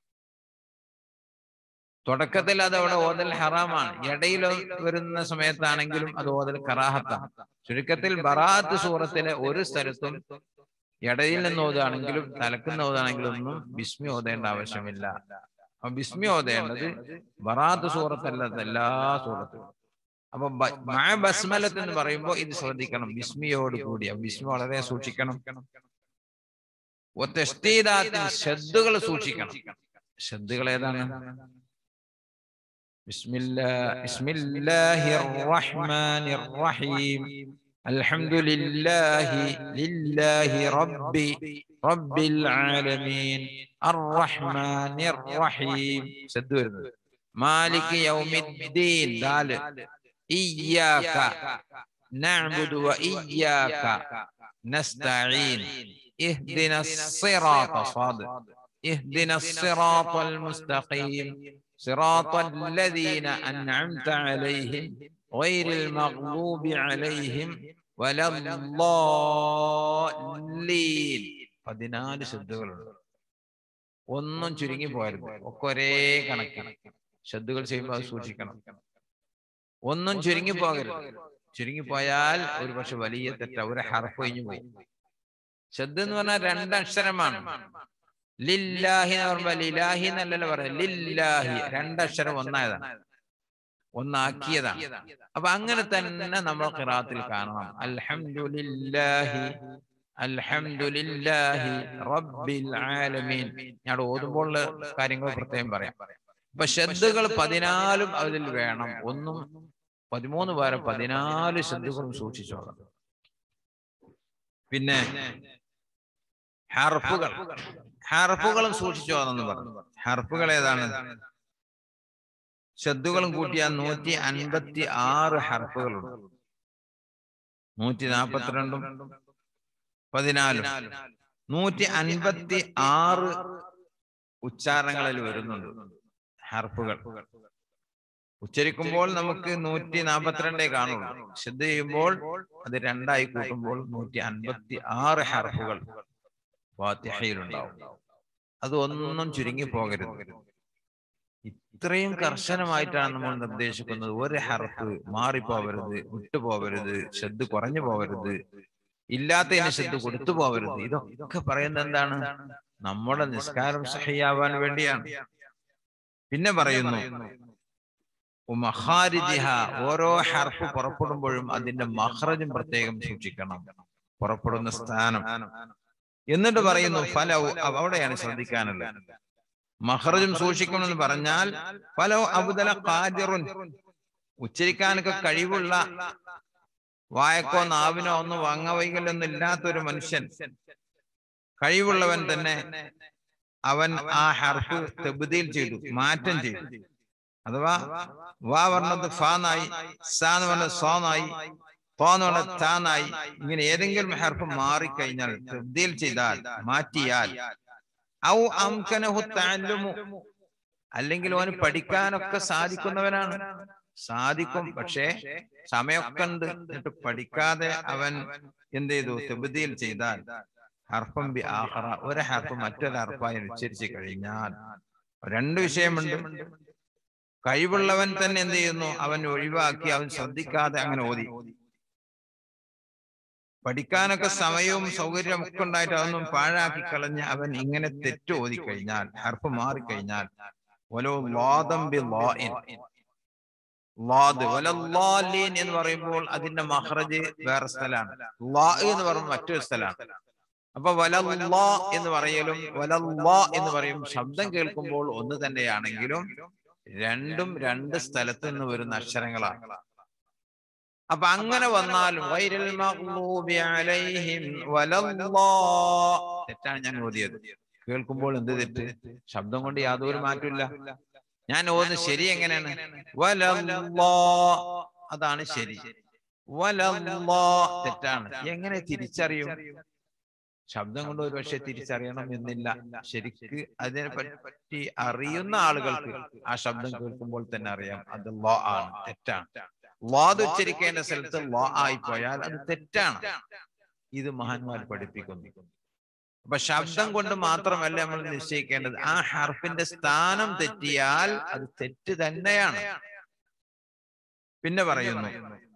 തുടക്കത്തിൽ അത് അവിടെ ഓതൽ ഹറാമാണ് ഇടയിൽ വരുന്ന സമയത്താണെങ്കിലും അത് ഓതൽ കറാഹത്താണ് ചുരുക്കത്തിൽ ബറാത്ത് സൂറത്തിലെ ഒരു സ്ഥലത്തും ഇടയിൽ നിന്ന് ഓതുകയാണെങ്കിലും തലക്കുന്ന ഓതുകയാണെങ്കിലും ഒന്നും ബിസ്മി ഓതേണ്ട ആവശ്യമില്ല അപ്പൊ ബിസ്മി ഓതേണ്ടത് ബറാത്ത് സൂറത്തല്ലാത്ത എല്ലാ സൂറത്തും അപ്പൊ ബ- മഴ ബസ്മലത്ത് എന്ന് പറയുമ്പോൾ ഇത് ശ്രദ്ധിക്കണം ബിസ്മിയോട് കൂടി അപ്പൊ ബിസ്മി വളരെ സൂക്ഷിക്കണം ഒത്തെസ്റ്റീദാത്തിൽ ശ്രദ്ധകൾ സൂക്ഷിക്കണം ശ്രദ്ധകൾ ഏതാണ് بسم الله بسم الله الرحمن الرحيم الحمد لله لله رب رب العالمين الرحمن الرحيم سدور مالك يوم الدين دال إياك نعبد وإياك نستعين اهدنا الصراط صاد اهدنا الصراط المستقيم صراط الذين أنعمت عليهم غير المغضوب عليهم ولا الضالين പതിനാല് ശബ്ദങ്ങളുണ്ട് ഒന്നും ചുരുങ്ങി പോകരുത് ഒക്കെ ഒരേ കണക്കാണ് ശബ്ദങ്ങൾ ചെയ്യുമ്പോൾ അത് സൂക്ഷിക്കണം ഒന്നും ചുരുങ്ങി പോകരുത് ചുരുങ്ങി പോയാൽ ഒരു പക്ഷെ വലിയ തെറ്റ ഒരു ഹർഫ് കഴിഞ്ഞു പോകും ശബ്ദം എന്ന് പറഞ്ഞാൽ രണ്ടക്ഷരമാണ് ലില്ലാഹി എന്ന് പറയുമ്പോ ലിലാഹി എന്നല്ലല്ലോ പറയാം ലില്ലാഹി രണ്ടക്ഷരം ഒന്നായതാണ് ഒന്നാക്കിയതാണ് അപ്പൊ അങ്ങനെ തന്നെ നമ്മൾ ഖിറാത്തിൽ കാണണം അൽഹംദുലില്ലാഹി അൽഹംദുലില്ലാഹി റബ്ബിൽ ആലമീൻ ഞാൻ ഓതുമ്പോൾ കാര്യങ്ങൾ പ്രത്യേകം പറയാം അപ്പൊ ശ്രദ്ധകൾ പതിനാലും അതിൽ വേണം ഒന്നും പതിമൂന്ന് പേരെ പതിനാല് ശ്രദ്ധകളും സൂക്ഷിച്ചോളാം പിന്നെ ഹർഫുകൾ ഹർഫുകളും സൂക്ഷിച്ചോന്ന് പറഞ്ഞു ഹർഫുകൾ ഏതാണ് ശബ്ദങ്ങളും കൂട്ടിയ നൂറ്റി അൻപത്തി ആറ് ഹർഫുകളുണ്ട് നൂറ്റി നാൽപ്പത്തിരണ്ടും പതിനാലും നൂറ്റി അൻപത്തി ആറ് ഉച്ചാരണങ്ങളിൽ വരുന്നുണ്ട് ഹർഫുകൾ ഉച്ചരിക്കുമ്പോൾ നമുക്ക് നൂറ്റി നാൽപ്പത്തിരണ്ടേ കാണുള്ളൂ ശ്രദ്ധ ചെയ്യുമ്പോൾ അത് രണ്ടായി കൂട്ടുമ്പോൾ നൂറ്റി അൻപത്തി ആറ് ഹർഫുകൾ ഫാത്തിഹയിലുണ്ടാവും അത് ഒന്നും ചുരുങ്ങി പോകരുത് ഇത്രയും കർശനമായിട്ടാണ് നമ്മൾ നിർദ്ദേശിക്കുന്നത് ഒരു ഹർഫ് മാറിപ്പോവരുത് വിട്ടുപോവരുത് ശ്രദ്ധ കുറഞ്ഞു പോവരുത് ഇല്ലാത്തതിന് ശ്രദ്ധ കൊടുത്തു പോവരുത് ഇതൊക്കെ പറയുന്നത് എന്താണ് നമ്മുടെ നിസ്കാരം സഹിയാവാൻ വേണ്ടിയാണ് പിന്നെ പറയുന്നു മഹാരിജിഹ ഓരോ ഹർഫ് പുറപ്പെടുമ്പോഴും അതിന്റെ മഹ്റജും പ്രത്യേകം സൂക്ഷിക്കണം പുറപ്പെടുന്ന സ്ഥാനം എന്നിട്ട് പറയുന്നു ഫലൗ അവിടെയാണ് ശ്രദ്ധിക്കാനുള്ളത് മഹ്റജും സൂക്ഷിക്കണമെന്ന് പറഞ്ഞാൽ ഫലോ അബുദല ഖാദിറുൻ ഉച്ചരിക്കാനൊക്കെ കഴിവുള്ള വായക്കോ നാവിനോ ഒന്നും വങ്ങവൈകലൊന്നും ഇല്ലാത്തൊരു മനുഷ്യൻ കഴിവുള്ളവൻ തന്നെ അവൻ ആ ഹർഫ് തെബുദീൽ ചെയ്തു മാറ്റം ചെയ്തു അഥവാ വാ പറഞ്ഞത് ഫാന്നായി സാ എന്ന് പറഞ്ഞത് സോന്നായി തോ എന്ന് പറഞ്ഞത് താന്നായി ഇങ്ങനെ ഏതെങ്കിലും ഹർഫ് മാറിക്കഴിഞ്ഞാൽ തെബ്ദീൽ ചെയ്താൽ മാറ്റിയാൽ ഔ അംകനഹു തഅല്ലുമു അല്ലെങ്കിൽ അവന് പഠിക്കാനൊക്കെ സാധിക്കുന്നവനാണ് സാധിക്കും പക്ഷേ സമയമൊക്കെ ഉണ്ട് എന്നിട്ട് പഠിക്കാതെ അവൻ എന്ത് ചെയ്തു തെബുദിയിൽ ചെയ്താൽ ഹർഫം ബി ആഹറ ഒരു ഹർഫ് മറ്റൊരു ഹർഫായി ഉച്ചരിച്ചു കഴിഞ്ഞാൽ രണ്ട് വിഷയമുണ്ട് കഴിവുള്ളവൻ തന്നെ എന്ത് ചെയ്യുന്നു അവൻ ഒഴിവാക്കി അവൻ ശ്രദ്ധിക്കാതെ അങ്ങനെ ഓതി പഠിക്കാനൊക്കെ സമയവും സൗകര്യവും ഒക്കെ ഉണ്ടായിട്ട് അതൊന്നും പാഴാക്കി കളഞ്ഞ് അവൻ ഇങ്ങനെ തെറ്റ് ഓതി കഴിഞ്ഞാൽ ഹർഫ് മാറിക്കഴിഞ്ഞാൽ ഓരോ വാദം ബി ലാഇൻ ലാദ് വലല്ലാലീൻ എന്ന് പറയുമ്പോൾ അതിന്റെ മഹ്റജ് വേറെ സ്ഥലമാണ് ലാ എന്ന് പറയുമ്പോൾ മറ്റൊരു സ്ഥലമാണ് അപ്പൊ വലല്ലാ എന്ന് പറയലും വലല്ലാ എന്ന് പറയും ശബ്ദം കേൾക്കുമ്പോൾ ഒന്ന് തന്നെയാണെങ്കിലും രണ്ടും രണ്ട് സ്ഥലത്ത് നിന്ന് വരുന്ന അക്ഷരങ്ങളാണ് അപ്പൊ അങ്ങനെ വന്നാലും വൈരൽ മഗ്ലൂബി അലൈഹിം വലല്ലാ തെറ്റാണ് ഞാൻ ഓതിയത് കേൾക്കുമ്പോൾ എന്ത് തെറ്റ് ശബ്ദം കൊണ്ട് യാതൊരു മാറ്റമില്ല ഞാൻ ഓതുന്നത് ശരി എങ്ങനെയാണ് വലല്ലാ അതാണ് ശരി വലല്ലാ തെറ്റാണ് എങ്ങനെ തിരിച്ചറിയും ശബ്ദം കൊണ്ട് ഒരു പക്ഷെ തിരിച്ചറിയണം എന്നില്ല ശരിക്ക് അതിനെ പറ്റി അറിയുന്ന ആളുകൾക്ക് ആ ശബ്ദം കേൾക്കുമ്പോൾ തന്നെ അറിയാം അത് ലോ ആണ് തെറ്റാണ് വാദ് ഉച്ചരിക്കേണ്ട സ്ഥലത്ത് ലോ ആയി പോയാൽ അത് തെറ്റാണ് ഇത് മഹാന്മാർ പഠിപ്പിക്കുന്നു അപ്പൊ ശബ്ദം കൊണ്ട് മാത്രമല്ല നമ്മൾ നിശ്ചയിക്കേണ്ടത് ആ ഹർഫിന്റെ സ്ഥാനം തെറ്റിയാൽ അത് തെറ്റ് തന്നെയാണ് പിന്നെ പറയുന്നു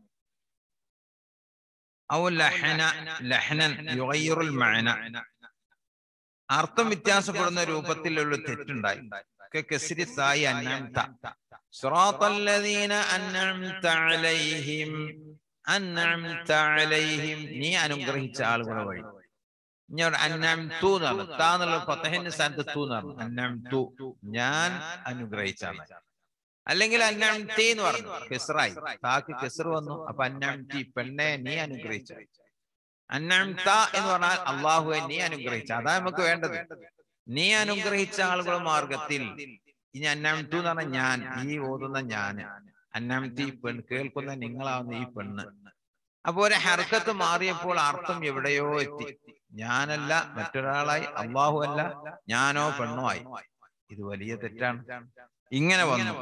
ഔ ലഹന ലഹനൻ യുഗയ്യിറുൽ മഅന അർത്ഥം വ്യത്യാസപ്പെടുന്ന രൂപത്തിലുള്ള തെറ്റുണ്ടായി കസ്രി സായി അന്നംത സിറാത്തൽ ലദീന അൻഅംത അലൈഹിം അൻഅംത അലൈഹിം നീ അനുഗ്രഹിച്ച ആളുകളുടെ വഴി ഞാൻ അന്നം തൂ എന്നാണ് താ എന്നുള്ള ഫത്തഹിന്റെ സ്ഥാനത്ത് തൂ എന്നാണ് അന്നം തൂ ഞാൻ അനുഗ്രഹിച്ചാണ് അല്ലെങ്കിൽ അന്നം തീ എന്ന് പറഞ്ഞു കെസറായി താക്ക് കെസർ വന്നു അപ്പൊ അന്നം തീ പെണ്ണെ നീ അനുഗ്രഹിച്ച അന്നം ത എന്ന് പറഞ്ഞാൽ അള്ളാഹുവെ നീ അനുഗ്രഹിച്ച അതാ നമുക്ക് വേണ്ടത് നീ അനുഗ്രഹിച്ച ആളുകൾ മാർഗത്തിൽ ഇനി അന്നം തൂ എന്ന് പറഞ്ഞാൽ ഞാൻ ഈ ഓതുന്ന ഞാന് അന്നം തീ പെൺ കേൾക്കുന്ന നിങ്ങളാവുന്ന ഈ പെണ്ണ് അപ്പൊ ഒരു ഹർക്കത്ത് മാറിയപ്പോൾ അർത്ഥം എവിടെയോ എത്തി ഞാനല്ല മറ്റൊരാളായി അള്ളാഹു അല്ല ഞാനോ പെണ്ണോ ആയി ഇത് വലിയ തെറ്റാണ് ഇങ്ങനെ വന്നു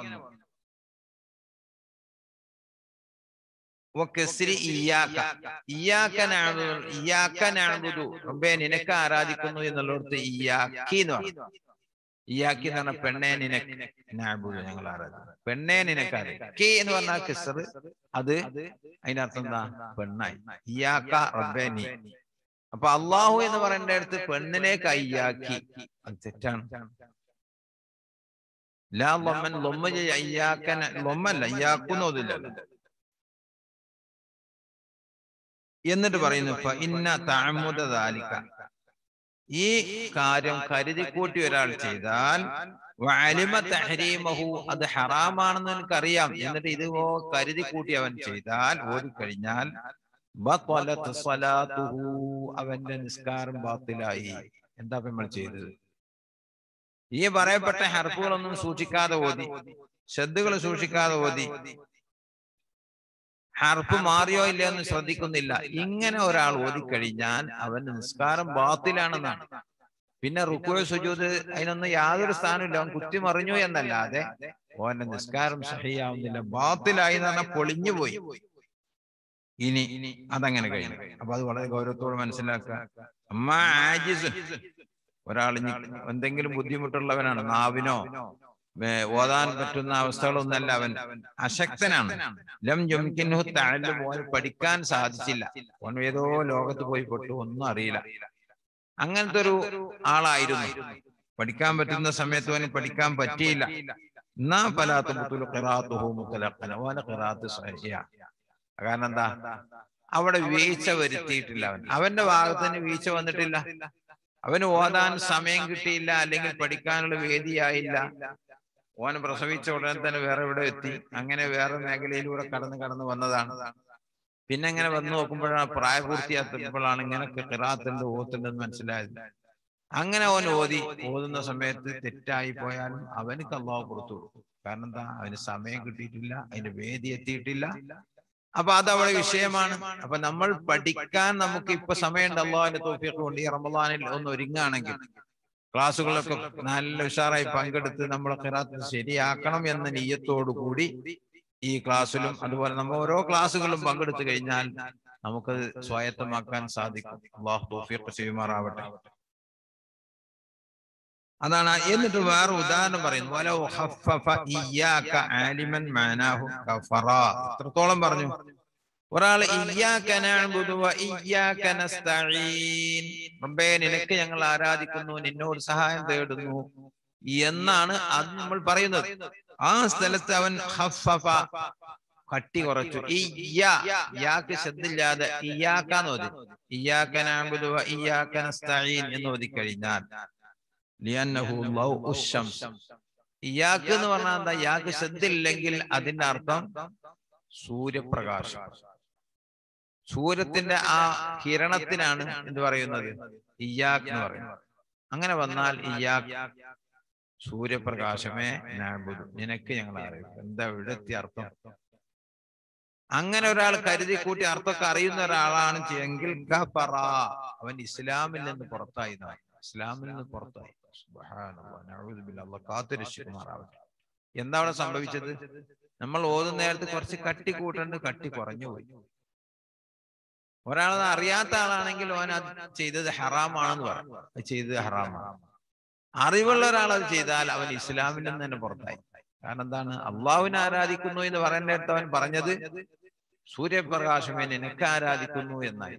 റബ്ബേ നിനക്ക് ആരാധിക്കുന്നു എന്നുള്ളടത്ത് ഇയാക്കി എന്ന് പറഞ്ഞു ഇയാക്കി എന്ന് പറഞ്ഞ പെണ്ണെ നിനക്ക് നാബുദു ഞങ്ങൾ ആരാധിക്കുന്നു പെണ്ണെ നിനക്ക് ആരാധിക്കും എന്ന് പറഞ്ഞാൽ കിസർ അത് അതിന്റെ അർത്ഥം എന്താ പെണ്ണായി ഇയാക്ക റബ്ബേ നീ അപ്പൊ അള്ളാഹു എന്ന് പറയേണ്ട അടുത്ത് പെണ്ണിനെ കയ്യാക്കി അത് തെറ്റാണ് ലാ ലൊമ്മൻ ലൊമ്മ അയ്യാക്കന ലൊമ്മല്ല അയ്യാക്കുന്നതില്ലല്ലോ എന്നിട്ട് പറയുന്നു ഇന്ന താമുദ ദാലിക ഈ കാര്യം കരുതി കൂട്ടി ഒരാൾ ചെയ്താൽ വഅലിമ തഹരീമഹു അത് ഹറാമാണെന്ന് എനിക്കറിയാം എന്നിട്ട് ഇത് കരുതി കൂട്ടി അവൻ ചെയ്താൽ ഓടിക്കഴിഞ്ഞാൽ ബത്വലത്ത് സ്വലാത്തുഹു അവന്റെ നിസ്കാരം ബാത്തിലായി എന്താ നമ്മൾ ചെയ്തത് ഈ പറയപ്പെട്ട ഹർഫുകളൊന്നും സൂക്ഷിക്കാതെ ഓതി ശ്രദ്ധകൾ സൂക്ഷിക്കാതെ ഓതി ഹർഫ് മാറിയോ ഇല്ലയോ എന്ന് ശ്രദ്ധിക്കുന്നില്ല ഇങ്ങനെ ഒരാൾ ഓതിക്കഴിഞ്ഞാൽ അവന്റെ നിസ്കാരം ബാത്തിലാണെന്നാണ് പിന്നെ റുക്കോ സുജൂത് അതിനൊന്നും യാതൊരു സ്ഥാനമില്ല അവൻ കുത്തി മറിഞ്ഞു എന്നല്ലാതെ ഓന്റെ നിസ്കാരം സഹിയാവുന്നില്ല ബാത്തിലായി എന്ന് പറഞ്ഞാൽ പൊളിഞ്ഞു പോയി ഇനി അതങ്ങനെ കഴിഞ്ഞു അപ്പൊ അത് വളരെ ഗൗരവത്തോടെ മനസ്സിലാക്കുക അമ്മ ആജിസ് ഒരാൾ എന്തെങ്കിലും ബുദ്ധിമുട്ടുള്ളവനാണ് നാവിനോ ഓതാൻ പറ്റുന്ന അവസ്ഥകളൊന്നല്ല അവൻ അശക്തനാണ് ലം ജംകിൻഹു താഴ്ന്നു പോയി പഠിക്കാൻ സാധിച്ചില്ല ഓൻ ഏതോ ലോകത്ത് പോയി പെട്ടു ഒന്നും അറിയില്ല അങ്ങനത്തെ ഒരു ആളായിരുന്നു പഠിക്കാൻ പറ്റുന്ന സമയത്ത് അവന് പഠിക്കാൻ പറ്റിയില്ല എന്നാ പലാത്ത മുത്തുൽ ഖിറാത്തുഹു മുത്തലഖന ഓന ഖിറാത്ത് സഹിയ കാരണം എന്താ അവിടെ വീഴ്ച വരുത്തിയിട്ടില്ല അവൻ അവന്റെ ഭാഗത്തിന് വീഴ്ച വന്നിട്ടില്ല അവന് ഓതാൻ സമയം കിട്ടിയില്ല അല്ലെങ്കിൽ പഠിക്കാനുള്ള വേദിയായില്ല ഓൻ പ്രസവിച്ച ഉടനെ തന്നെ വേറെ ഇവിടെ എത്തി അങ്ങനെ വേറെ മേഖലയിലൂടെ കടന്ന് കടന്ന് വന്നതാണ് പിന്നെ അങ്ങനെ വന്നു നോക്കുമ്പോഴാണ് പ്രായപൂർത്തിയാക്കുമ്പോഴാണ് ഇങ്ങനൊക്കെ കിറാത്തുണ്ട് ഓത്തുണ്ടെന്ന് മനസ്സിലായത് അങ്ങനെ അവൻ ഓതി ഓതുന്ന സമയത്ത് തെറ്റായി പോയാലും അവനക്ക് അള്ളാഹു പുറത്തു കൊടുക്കും കാരണം എന്താ അവന് സമയം കിട്ടിയിട്ടില്ല അതിന്റെ വേദി എത്തിയിട്ടില്ല അപ്പൊ അത് അവിടെ വിഷയമാണ് അപ്പൊ നമ്മൾ പഠിക്കാൻ നമുക്ക് ഇപ്പൊ സമയമുണ്ട് അള്ളാഹിന്റെ തോഫിയൊക്കെ കൊണ്ട് ഈ റമദാനിൽ ഒന്ന് ഒരുങ്ങുകയാണെങ്കിൽ ക്ലാസ്സുകളൊക്കെ നല്ല ഉഷാറായി പങ്കെടുത്ത് നമ്മളെ ഖിറാത്ത് ശരിയാക്കണം എന്ന നീയത്തോടു കൂടി ഈ ക്ലാസ്സിലും അതുപോലെ നമ്മൾ ഓരോ ക്ലാസ്സുകളും പങ്കെടുത്തു കഴിഞ്ഞാൽ നമുക്കത് സ്വായത്തമാക്കാൻ സാധിക്കും അള്ളാഹു തോഫിയൊക്കെ ചെയ്യുമാറാവട്ടെ അതാണ് എന്നിട്ട് വേറെ ഉദാഹരണം പറയുന്നു വലോ ഹഫഫ ഇയ്യാക ആലിമൻ മാനാഹു കഫറ എത്രത്തോളം പറഞ്ഞു ഒരാൾ ഇയ്യാക നഅ്ബുദു വ ഇയ്യാക നസ്തഈൻ റബ്ബേ നിനക്ക് ഞങ്ങൾ ആരാധിക്കുന്നു നിന്നോട് സഹായം തേടുന്നു എന്നാണ് അത് നമ്മൾ പറയുന്നത് ആ സ്ഥലത്ത് അവൻ ഹഫഫ കട്ടി കുറച്ചു ഈ യാ യാക്ക് ശബ്ദില്ലാതെ ഇയാക്കാന്ന് ഓതി ഇയാക്കനാബുദു ഇയാക്കനസ്തഈൻ എന്ന് ഓതി കഴിഞ്ഞാൽ ലിയന്നഹു ലൗഉ ശംസ് ഇയാക്ക് എന്ന് പറഞ്ഞാൽ എന്താ യാക്ക് ശ്രദ്ധയില്ലെങ്കിൽ അതിന്റെ അർത്ഥം സൂര്യപ്രകാശം സൂര്യത്തിന്റെ ആ കിരണത്തിനാണ് എന്ത് പറയുന്നത് ഇയാക്ക് എന്ന് പറയുന്നത് അങ്ങനെ വന്നാൽ ഇയാക്ക് സൂര്യപ്രകാശമേ നാബുദു നിനക്ക് ഞങ്ങൾ അറിയിക്കും എന്താ ഇവിടുത്തെ അർത്ഥം അങ്ങനെ ഒരാൾ കരുതി കൂട്ടി അർത്ഥമൊക്കെ അറിയുന്ന ഒരാളാണ് എങ്കിൽ കഫറ അവൻ ഇസ്ലാമിൽ നിന്ന് പുറത്തായി എന്നാണ്. ഇസ്ലാമിൽ നിന്ന് പുറത്തായി സുബ്ഹാനല്ലാഹ്, നഊദു ബില്ലാഹ്, അല്ലാഹ് കാത്തുരക്ഷിക്കുമാറാവട്ടെ എന്താ അവിടെ സംഭവിച്ചത് നമ്മൾ ഓതുന്ന നേരത്ത് കുറച്ച് കട്ടി കൂട്ടണ്ട് കട്ടി കുറഞ്ഞു പോയി ഒരാളത് അറിയാത്ത ആളാണെങ്കിൽ അവൻ അത് ചെയ്തത് ഹറാമാണെന്ന് പറയും അത് ചെയ്തത് ഹറാമാണ് അറിവുള്ള ഒരാൾ അത് ചെയ്താൽ അവൻ ഇസ്ലാമിൽ നിന്ന് തന്നെ പുറത്തായി കാരണം എന്താണ് അള്ളാഹുവിനെ ആരാധിക്കുന്നു എന്ന് പറയുന്ന നേരത്ത് അവൻ പറഞ്ഞത് സൂര്യപ്രകാശമേ നിനക്ക് ആരാധിക്കുന്നു എന്നായി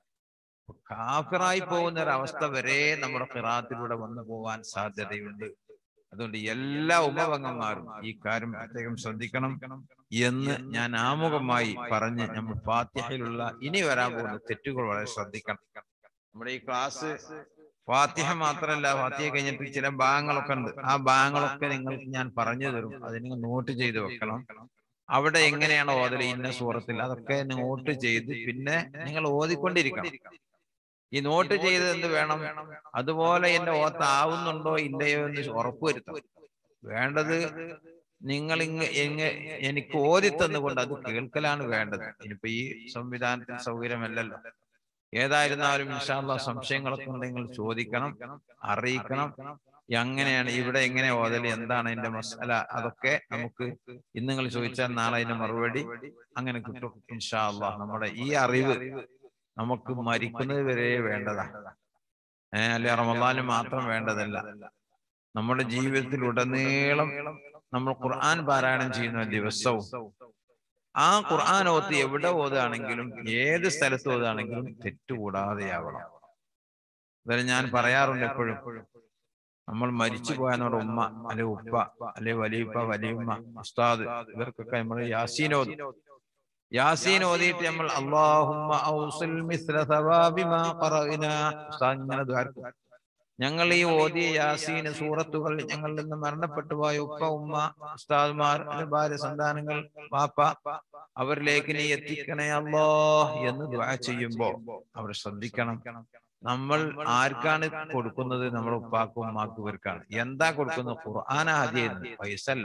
കാഫിറായി പോകുന്ന ഒരു അവസ്ഥ വരെ നമ്മുടെ ഖിറാത്തിലൂടെ വന്നു പോവാൻ സാധ്യതയുണ്ട് അതുകൊണ്ട് എല്ലാ ഉപഭംഗന്മാരും ഈ കാര്യം പ്രത്യേകം ശ്രദ്ധിക്കണം എന്ന് ഞാൻ ആമുഖമായി പറഞ്ഞ് നമ്മൾ ഫാത്തിഹയിലുള്ള ഇനി വരാൻ പോകുന്ന തെറ്റുകൾ വളരെ ശ്രദ്ധിക്കണം നമ്മുടെ ഈ ക്ലാസ് ഫാത്തിഹ മാത്രമല്ല ഫാത്തിഹ കഴിഞ്ഞിട്ട് ചില ഭാഗങ്ങളൊക്കെ ഉണ്ട് ആ ഭാഗങ്ങളൊക്കെ നിങ്ങൾക്ക് ഞാൻ പറഞ്ഞു തരും അത് നിങ്ങൾ നോട്ട് ചെയ്ത് വെക്കണം അവിടെ എങ്ങനെയാണ് ഓതൽ ഇന്ന സൂറത്തിൽ അതൊക്കെ നോട്ട് ചെയ്ത് പിന്നെ നിങ്ങൾ ഓതിക്കൊണ്ടിരിക്കണം ഈ നോട്ട് ചെയ്ത് എന്ത് വേണം അതുപോലെ എന്റെ ഓത്ത് ആവുന്നുണ്ടോ ഇല്ലയോ എന്ന് ഉറപ്പുവരുത്തണം വേണ്ടത് നിങ്ങൾ ഇങ്ങ എങ്ങ എനിക്ക് ഓതി തന്നുകൊണ്ട് അത് കേൾക്കലാണ് വേണ്ടത് ഇനിയിപ്പോ ഈ സംവിധാനത്തിൽ സൗകര്യമല്ലല്ലോ ഏതായിരുന്നാലും ഇൻഷാല്ല സംശയങ്ങളൊക്കെ ഉണ്ടെങ്കിൽ ചോദിക്കണം അറിയിക്കണം എങ്ങനെയാണ് ഇവിടെ എങ്ങനെ ഓതൽ എന്താണ് അതിന്റെ മസാല അതൊക്കെ നമുക്ക് ഇന്ന് നിങ്ങൾ ചോദിച്ചാൽ നാളെ അതിന്റെ മറുപടി അങ്ങനെ കിട്ടും ഇൻഷാ അള്ളാഹ് നമ്മുടെ ഈ അറിവ് നമുക്ക് മരിക്കുന്നത് വരെ വേണ്ടതാ ഏഹ് അല്ലെ റമദാന് മാത്രം വേണ്ടതല്ല നമ്മുടെ ജീവിതത്തിൽ ഉടനീളം നമ്മൾ ഖുർആൻ പാരായണം ചെയ്യുന്ന ദിവസവും ആ ഖുർആൻ ഓത്ത് എവിടെ ഓതുകയാണെങ്കിലും ഏത് സ്ഥലത്ത് ഓതുകയാണെങ്കിലും തെറ്റുകൂടാതെയാവണം അതായത് ഞാൻ പറയാറുണ്ട് എപ്പോഴും നമ്മൾ മരിച്ചു പോയ നമ്മുടെ ഉമ്മ അല്ലെ ഉപ്പ അല്ലെ വലിയപ്പ വലിയുമ്മ ഉസ്താദ് ഇവർക്കൊക്കെ നമ്മൾ യാസീൻ ഓതി യാസീൻ ഓതിയിട്ട് നമ്മൾ അള്ളാഹുമ്മ ഔസിൽ മിസ്ല സവാബി മാ ഖറഅനാ ഉസ്താദ് ഇങ്ങനെ ദ്വാരക്കും ഞങ്ങൾ ഈ ഓതിയ യാസീന് സൂറത്തുകൾ ഞങ്ങളിൽ നിന്ന് മരണപ്പെട്ടു പോയ ഉപ്പ ഉമ്മ ഉസ്താദ്മാർ അല്ലെ ഭാര്യ സന്താനങ്ങൾ വാപ്പ അവരിലേക്ക് നീ എത്തിക്കണേ അല്ലോ എന്ന് ദ്വാ ചെയ്യുമ്പോ അവർ ശ്രദ്ധിക്കണം നമ്മൾ ആർക്കാണ് കൊടുക്കുന്നത് നമ്മുടെ ഉപ്പാക്കും ഉമ്മാക്കും ഇവർക്കാണ് എന്താ കൊടുക്കുന്നത് ഖുർആൻ ആദ്യം പൈസ അല്ല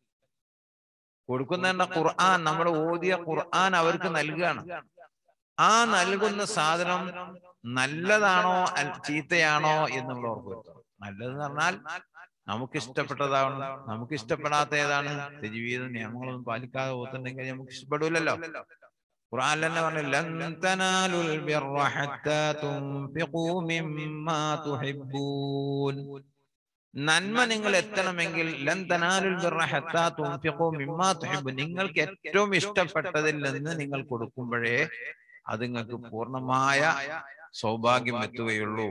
കൊടുക്കുന്ന ഖുർആൻ നമ്മൾ ഓതിയ ഖുർആൻ അവർക്ക് നൽകുകയാണ് ആ നൽകുന്ന സാധനം നല്ലതാണോ അൽ- ചീത്തയാണോ എന്ന് നമ്മൾ ഓർക്കുക നല്ലതെന്ന് പറഞ്ഞാൽ നമുക്ക് ഇഷ്ടപ്പെട്ടതാവണം നമുക്ക് ഇഷ്ടപ്പെടാത്ത ഏതാണ് ജീവിത നിയമങ്ങളൊന്നും പാലിക്കാതെ ഓത്തുണ്ടെങ്കിൽ നമുക്ക് ഇഷ്ടപ്പെടൂലല്ലോ ഖുർആൻ തന്നെ പറഞ്ഞു ലൻ തനാലുൽ ബിർറ ഹത്താ തുൻഫിഖൂ മിമ്മാ തുഹിബ്ബൂൻ നന്മ നിങ്ങൾ എത്തണമെങ്കിൽ ലൻ തനാലുൽ ബിർറ ഹത്താ തുൻഫിഖൂ മിമ്മാ തുഹിബ്ബൂൻ നിങ്ങൾക്ക് ഏറ്റവും ഇഷ്ടപ്പെട്ടതിൽ നിന്ന് നിങ്ങൾ കൊടുക്കുമ്പോഴേ അത് നിങ്ങൾക്ക് പൂർണ്ണമായ സൗഭാഗ്യം എത്തുകയുള്ളൂ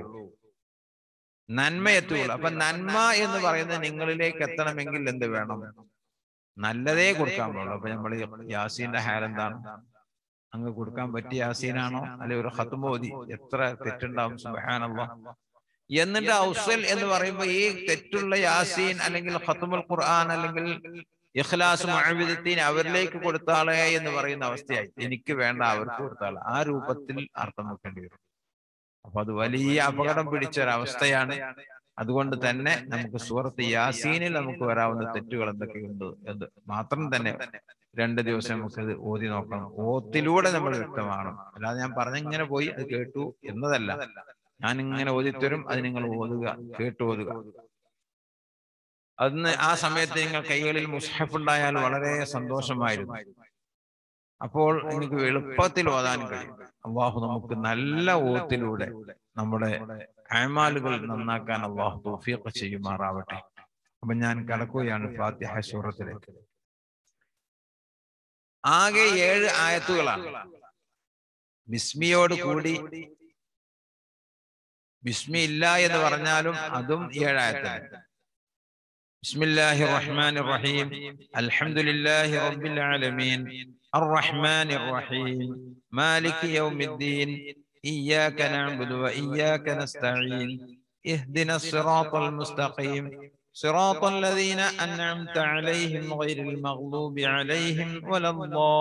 നന്മ എത്തുകയുള്ളൂ അപ്പൊ നന്മ എന്ന് പറയുന്നത് നിങ്ങളിലേക്ക് എത്തണമെങ്കിൽ എന്ത് വേണം നല്ലതേ കൊടുക്കാൻ പാടുള്ളൂ അപ്പൊ നമ്മൾ യാസീന്റെ ഹാൽ എന്താണ് അങ്ങ് കൊടുക്കാൻ പറ്റിയ യാസീനാണോ അല്ലെ ഒരു ഹത്തുമോദി എത്ര തെറ്റുണ്ടാവും സുബഹാനല്ലോ എന്നിട്ട് ഔസൽ എന്ന് പറയുമ്പോൾ ഈ തെറ്റുള്ള യാസീൻ അല്ലെങ്കിൽ ഖത്തുമുൽ ഖുർആൻ അല്ലെങ്കിൽ ഇഖ്ലാസ് മഴവിധത്തിന് അവരിലേക്ക് കൊടുത്താളെ എന്ന് പറയുന്ന അവസ്ഥയായി എനിക്ക് വേണ്ട അവർക്ക് കൊടുത്താളെ ആ രൂപത്തിൽ അർത്ഥം വെക്കേണ്ടി വരും അപ്പൊ അത് വലിയ അപകടം പിടിച്ച ഒരവസ്ഥയാണ് അതുകൊണ്ട് തന്നെ നമുക്ക് സൂറത്ത് യാസീനിൽ നമുക്ക് വരാവുന്ന തെറ്റുകൾ എന്തൊക്കെയുണ്ട് എന്ന് മാത്രം തന്നെ രണ്ട് ദിവസം നമുക്ക് ഇത് ഓതി നോക്കണം ഓത്തിലൂടെ നമ്മൾ വ്യക്തമാകണം അല്ലാതെ ഞാൻ പറഞ്ഞിങ്ങനെ പോയി അത് കേട്ടു എന്നതല്ല ഞാൻ ഇങ്ങനെ ഓതിത്തരും അത് നിങ്ങൾ ഓതുക കേട്ടു ഓതുക അന്ന് ആ സമയത്ത് നിങ്ങൾ കൈകളിൽ മുസ്ഹഫ് ഉണ്ടായാൽ വളരെ സന്തോഷമായിരുന്നു അപ്പോൾ എനിക്ക് എളുപ്പത്തിൽ ഓതാൻ കഴിയും അള്ളാഹു നമുക്ക് നല്ല ഓത്തിലൂടെ നമ്മുടെ അമാലുകൾ നന്നാക്കാൻ അള്ളാഹു തൗഫീഖ് ചെയ്യുമാറാവട്ടെ അപ്പൊ ഞാൻ കടക്കുകയാണ് ഫാത്തിഹ സൂറത്തിലേക്ക് ആകെ ഏഴ് ആയത്തുകളാണ് ബിസ്മിയോട് കൂടി ബിസ്മി ഇല്ല എന്ന് പറഞ്ഞാലും അതും ഏഴായത്താണ് بسم الله الرحمن الرحيم الحمد لله رب العالمين الرحمن الرحيم مالك يوم الدين إياك نعبد وإياك نستعين اهدنا الصراط المستقيم صراط الذين أنعمت عليهم غير المغضوب عليهم ولا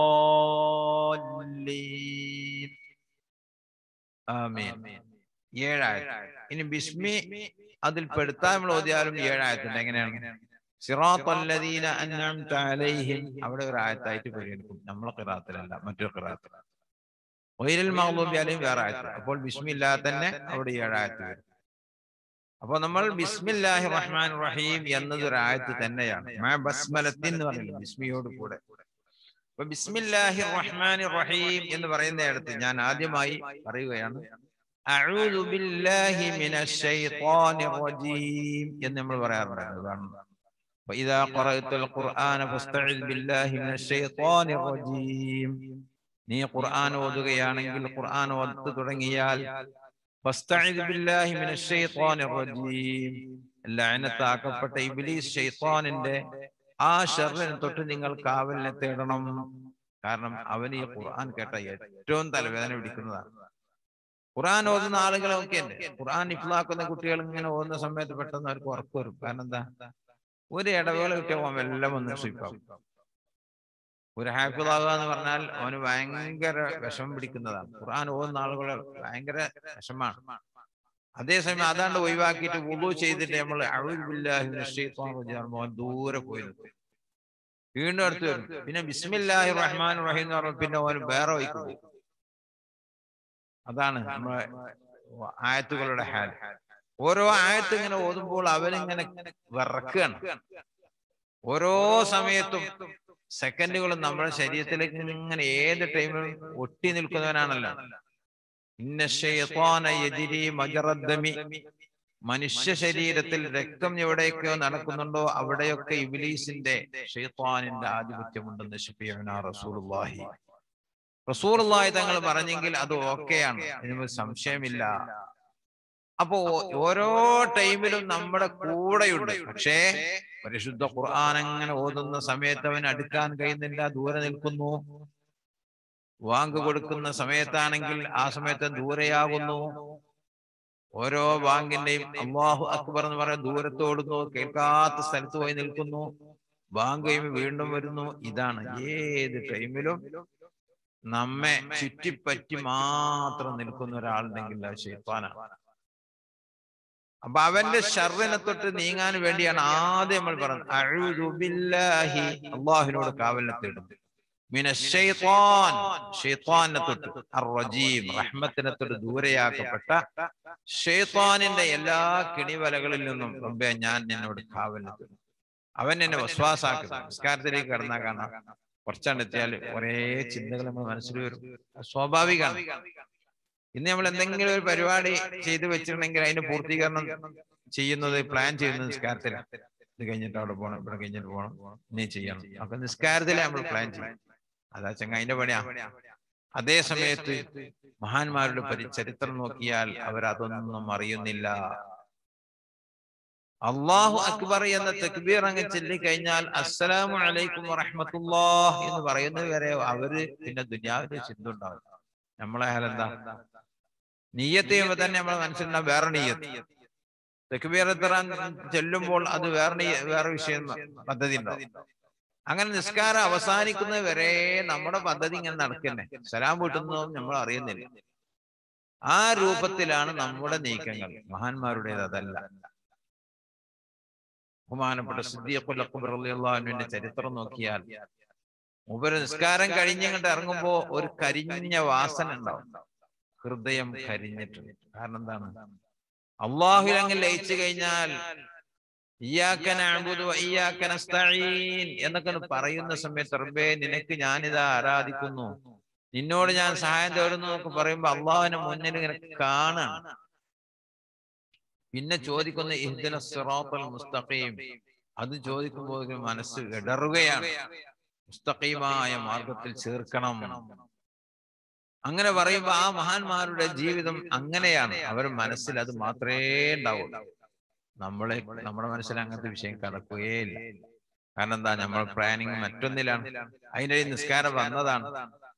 الضالين آمين ഏഴായത് ഇനി ബിസ്മി അതിൽ പെടുത്താൻ നമ്മൾ ഓതിയാലും ഏഴായത്തുണ്ട് എങ്ങനെയാണ് സിറാത്തല്ലദീന അൻഅംത അലൈഹിം അവിടെ ഒരു ആയത്തായിട്ട് പരിഗണിക്കും നമ്മളെ ഖിറാത്തിലല്ല മറ്റൊരു ഖിറാത്തിലാണ് വൈരൽ മഗ്ലൂബി അലൈഹിം വേറെ ആയത്ത് അപ്പോൾ ബിസ്മില്ലാതെ തന്നെ അവിടെ ഏഴായത്ത് വരും അപ്പോൾ നമ്മൾ ബിസ്മില്ലാഹി റഹ്മാൻ റഹീം എന്നത് ഒരു ആയത്ത് തന്നെയാണ് മാ ബസ്മലത്തിൻ എന്ന് പറയുന്നത് ബിസ്മിയോട് കൂടെ അപ്പൊ ബിസ്മില്ലാഹി റഹ്മാൻ റഹീം എന്ന് പറയുന്നിടത്ത് ഞാൻ ആദ്യമായി പറയുകയാണ് അഊദു ബില്ലാഹി മിനശ് ശൈത്വാനിർ റജീം എന്ന് നമ്മൾ പറയാറുണ്ട് അതാണ് وإذا قرأت القرآن فاستعذ بالله من الشيطان الرجيم നീ ഖുർആൻ ഓതുകയാണെങ്കിൽ ഖുർആൻ ഓതു തുടങ്ങിയാൽ ഫസ്തഇദ് ബില്ലാഹി മിനശ് ശൈത്വാനിർ റജീം ലഅനത്താക്കപ്പെട്ട ഇബ്ലീസ് ശൈത്താനിന്റെ ആ ഷർറിനെ തൊട്ട് നിങ്ങൾ കാവലിനെ തേടണം കാരണം അവൻ ഈ ഖുർആൻ കേട്ട ഏറ്റവും തലവേദന പിടിക്കുന്നതാണ് ഖുർആൻ ഓതുന്ന ആളുകളൊക്കെ ഉണ്ട് ഖുർആൻ ഇഫ്ലാക്കുന്ന കുട്ടികൾ ഇങ്ങനെ ഓതുന്ന സമയത്ത് പെട്ടെന്ന് അവർക്ക് ഉറപ്പ് വരും കാരണം എന്താ ഒരു ഇടവേള കിട്ടിയാൽ എല്ലാം ഒന്ന് സ്വിപ്പാകും ഒരു ഹാഫിളാകുക എന്ന് പറഞ്ഞാൽ അവന് ഭയങ്കര വിഷമം പിടിക്കുന്നതാണ് ഖുർആൻ ഓതുന്ന ആളുകൾ ഭയങ്കര വിഷമാണ് അതേസമയം അതാണ്ട് ഒഴിവാക്കിയിട്ട് വുളു ചെയ്തിട്ട് നമ്മൾ അവൻ ദൂരെ പോയി നിൽക്കും വീണ്ടും അടുത്ത് വരും പിന്നെ ബിസ്മില്ലാഹി റഹ്മാൻ റഹീം എന്ന് പറഞ്ഞാൽ പിന്നെ അവൻ വേറെ വഴിക്ക് പോകും അതാണ് നമ്മളെ ആയത്തുകളുടെ ഹാൽ ഓരോ ആയത്ത് ഇങ്ങനെ ഓതുമ്പോൾ അവനിങ്ങനെ വിറക്കുകയാണ് ഓരോ സമയത്തും സെക്കൻഡുകളും നമ്മുടെ ശരീരത്തിലേക്ക് ഇങ്ങനെ ഏത് ടൈമിലും ഒട്ടി നിൽക്കുന്നവനാണല്ലോ ഇന്ന ശൈത്വാന യജിരി മജറദ്ദമി മനുഷ്യ ശരീരത്തിൽ രക്തം എവിടെയൊക്കെയോ നടക്കുന്നുണ്ടോ അവിടെയൊക്കെ ഇബിലീസിന്റെ ഷെയ്ത്താനിന്റെ ആധിപത്യമുണ്ടെന്ന് ഷഫിയന റസൂലുള്ളാഹി റസൂലുള്ളാഹി തങ്ങൾ പറഞ്ഞെങ്കിൽ അത് ഓക്കെയാണ് ഇതിന് സംശയമില്ല അപ്പോ ഓരോ ടൈമിലും നമ്മുടെ കൂടെയുണ്ട് പക്ഷേ പരിശുദ്ധ ഖുർആൻ അങ്ങനെ ഓതുന്ന സമയത്ത് അവൻ അടുക്കാൻ കഴിയുന്നില്ല ദൂരെ നിൽക്കുന്നു വാങ്ക് കൊടുക്കുന്ന സമയത്താണെങ്കിൽ ആ സമയത്ത് ദൂരെയാകുന്നു ഓരോ ബാങ്കിന്റെയും അള്ളാഹു അക്ബർ എന്ന് പറയാൻ ദൂരത്തോടുന്നു കേൾക്കാത്ത സ്ഥലത്ത് പോയി നിൽക്കുന്നു ബാങ്ക് കഴിയുമ്പോൾ വീണ്ടും വരുന്നു ഇതാണ് ഏത് ടൈമിലും നമ്മെ ചുറ്റിപ്പറ്റി മാത്രം നിൽക്കുന്ന ഒരാളുണ്ടെങ്കിൽ അത് ഷെയ്ത്താനാണ് അപ്പൊ അവന്റെ ഷർറിനെ തൊട്ട് നീങ്ങാൻ വേണ്ടിയാണ് ആദ്യം നമ്മൾ പറഞ്ഞത് അഴുബില്ലാഹി അള്ളാഹുവിനോട് കാവലിനെ തേടുന്നു ഷെയ്ത്താനെ തൊട്ട് റജീം റഹ്മത്തിനെ തൊട്ട് ദൂരെയാക്കപ്പെട്ട ഷെയ്ത്താനിന്റെ എല്ലാ കിണിവലകളിൽ നിന്നും റബ്ബെ ഞാൻ നിന്നോട് കാവലിനെ തേടുന്നു അവൻ എന്നെ വിശ്വാസാക്കും സംസ്കാരത്തിലേക്ക് കടന്നാൽ കാണാം കുറച്ചാണ്ടെത്തിയാൽ ഒരേ ചിന്തകൾ നമ്മൾ മനസ്സിൽ വരും സ്വാഭാവികമാണ് ഇന്ന് നമ്മൾ എന്തെങ്കിലും ഒരു പരിപാടി ചെയ്തു വെച്ചിട്ടുണ്ടെങ്കിൽ അതിന് പൂർത്തീകരണം ചെയ്യുന്നത് പ്ലാൻ ചെയ്യുന്നത് നിസ്കാരത്തിലാണ് ഇത് കഴിഞ്ഞിട്ട് അവിടെ പോകണം ഇവിടെ കഴിഞ്ഞിട്ട് പോകണം ഇനി ചെയ്യണം അപ്പൊ നിസ്കാരത്തിലെ നമ്മൾ പ്ലാൻ ചെയ്യും അതാ ചങ്ങായിന്റെ പണിയാ അതേ സമയത്ത് മഹാന്മാരുടെ പരി ചരിത്രം നോക്കിയാൽ അവരതൊന്നും അറിയുന്നില്ല അള്ളാഹു അക്ബർ എന്ന തക്ബീർ അങ്ങ് ചൊല്ലിക്കഴിഞ്ഞാൽ അസ്സലാമു അലൈക്കും വറഹമത്തുല്ലാഹ് എന്ന് പറയുന്നത് വരെ അവര് പിന്നെ ദുനിയാവിന്റെ ചിന്ത ഉണ്ടാവും നമ്മളെ എന്താ നീയത്ത് ചെയ്യുമ്പോൾ തന്നെ നമ്മളെ മനസ്സിലുണ്ടാവും വേറെ നീയത്ത് തെക്കുബീർ എത്തറാൻ ചെല്ലുമ്പോൾ അത് വേറെ വേറെ വിഷയം പദ്ധതി ഉണ്ടാവും അങ്ങനെ നിസ്കാരം അവസാനിക്കുന്നത് വരെ നമ്മുടെ പദ്ധതി ഇങ്ങനെ നടക്കുന്നേ സലാം വീട്ടുന്നതും നമ്മൾ അറിയുന്നില്ല ആ രൂപത്തിലാണ് നമ്മുടെ നീക്കങ്ങൾ മഹാന്മാരുടേത് അതല്ല ബഹുമാനപ്പെട്ട സിദ്ദീഖുല്ലാഹുവിന്റെ ചരിത്രം നോക്കിയാൽ മൂപ്പര് നിസ്കാരം കഴിഞ്ഞിങ്ങോട്ട് ഇറങ്ങുമ്പോ ഒരു കരിഞ്ഞ വാസന ഉണ്ടാവും ഹൃദയം കരിഞ്ഞിട്ടുണ്ട് കാരണം എന്താണ് അള്ളാഹു അങ്ങ് ലയിച്ചു കഴിഞ്ഞാൽ എന്നൊക്കെ പറയുന്ന സമയത്ത് റബ്ബേ നിനക്ക് ഞാനിതാ ആരാധിക്കുന്നു നിന്നോട് ഞാൻ സഹായം തേടുന്നു എന്നൊക്കെ പറയുമ്പോ അള്ളാഹുവിനെ മുന്നിൽ ഇങ്ങനെ കാണാണ് പിന്നെ ചോദിക്കുന്ന ഇഹ്ദിന സിറാത്തൽ മുസ്തഖീം അത് ചോദിക്കുമ്പോൾ മനസ്സ് ഇടറുകയാണ് മുസ്തഖീമായ മാർഗത്തിൽ ചേർക്കണം അങ്ങനെ പറയുമ്പോൾ ആ മഹാന്മാരുടെ ജീവിതം അങ്ങനെയാണ് അവർ മനസ്സിൽ അത് മാത്രമേ ഉണ്ടാവുള്ളൂ നമ്മളെ നമ്മുടെ മനസ്സിൽ അങ്ങനത്തെ വിഷയം കടക്കുകയില്ല കാരണം എന്താ നമ്മൾ പ്ലാനിങ് മറ്റൊന്നിലാണ് അതിൻ്റെ നിസ്കാരം വന്നതാണ്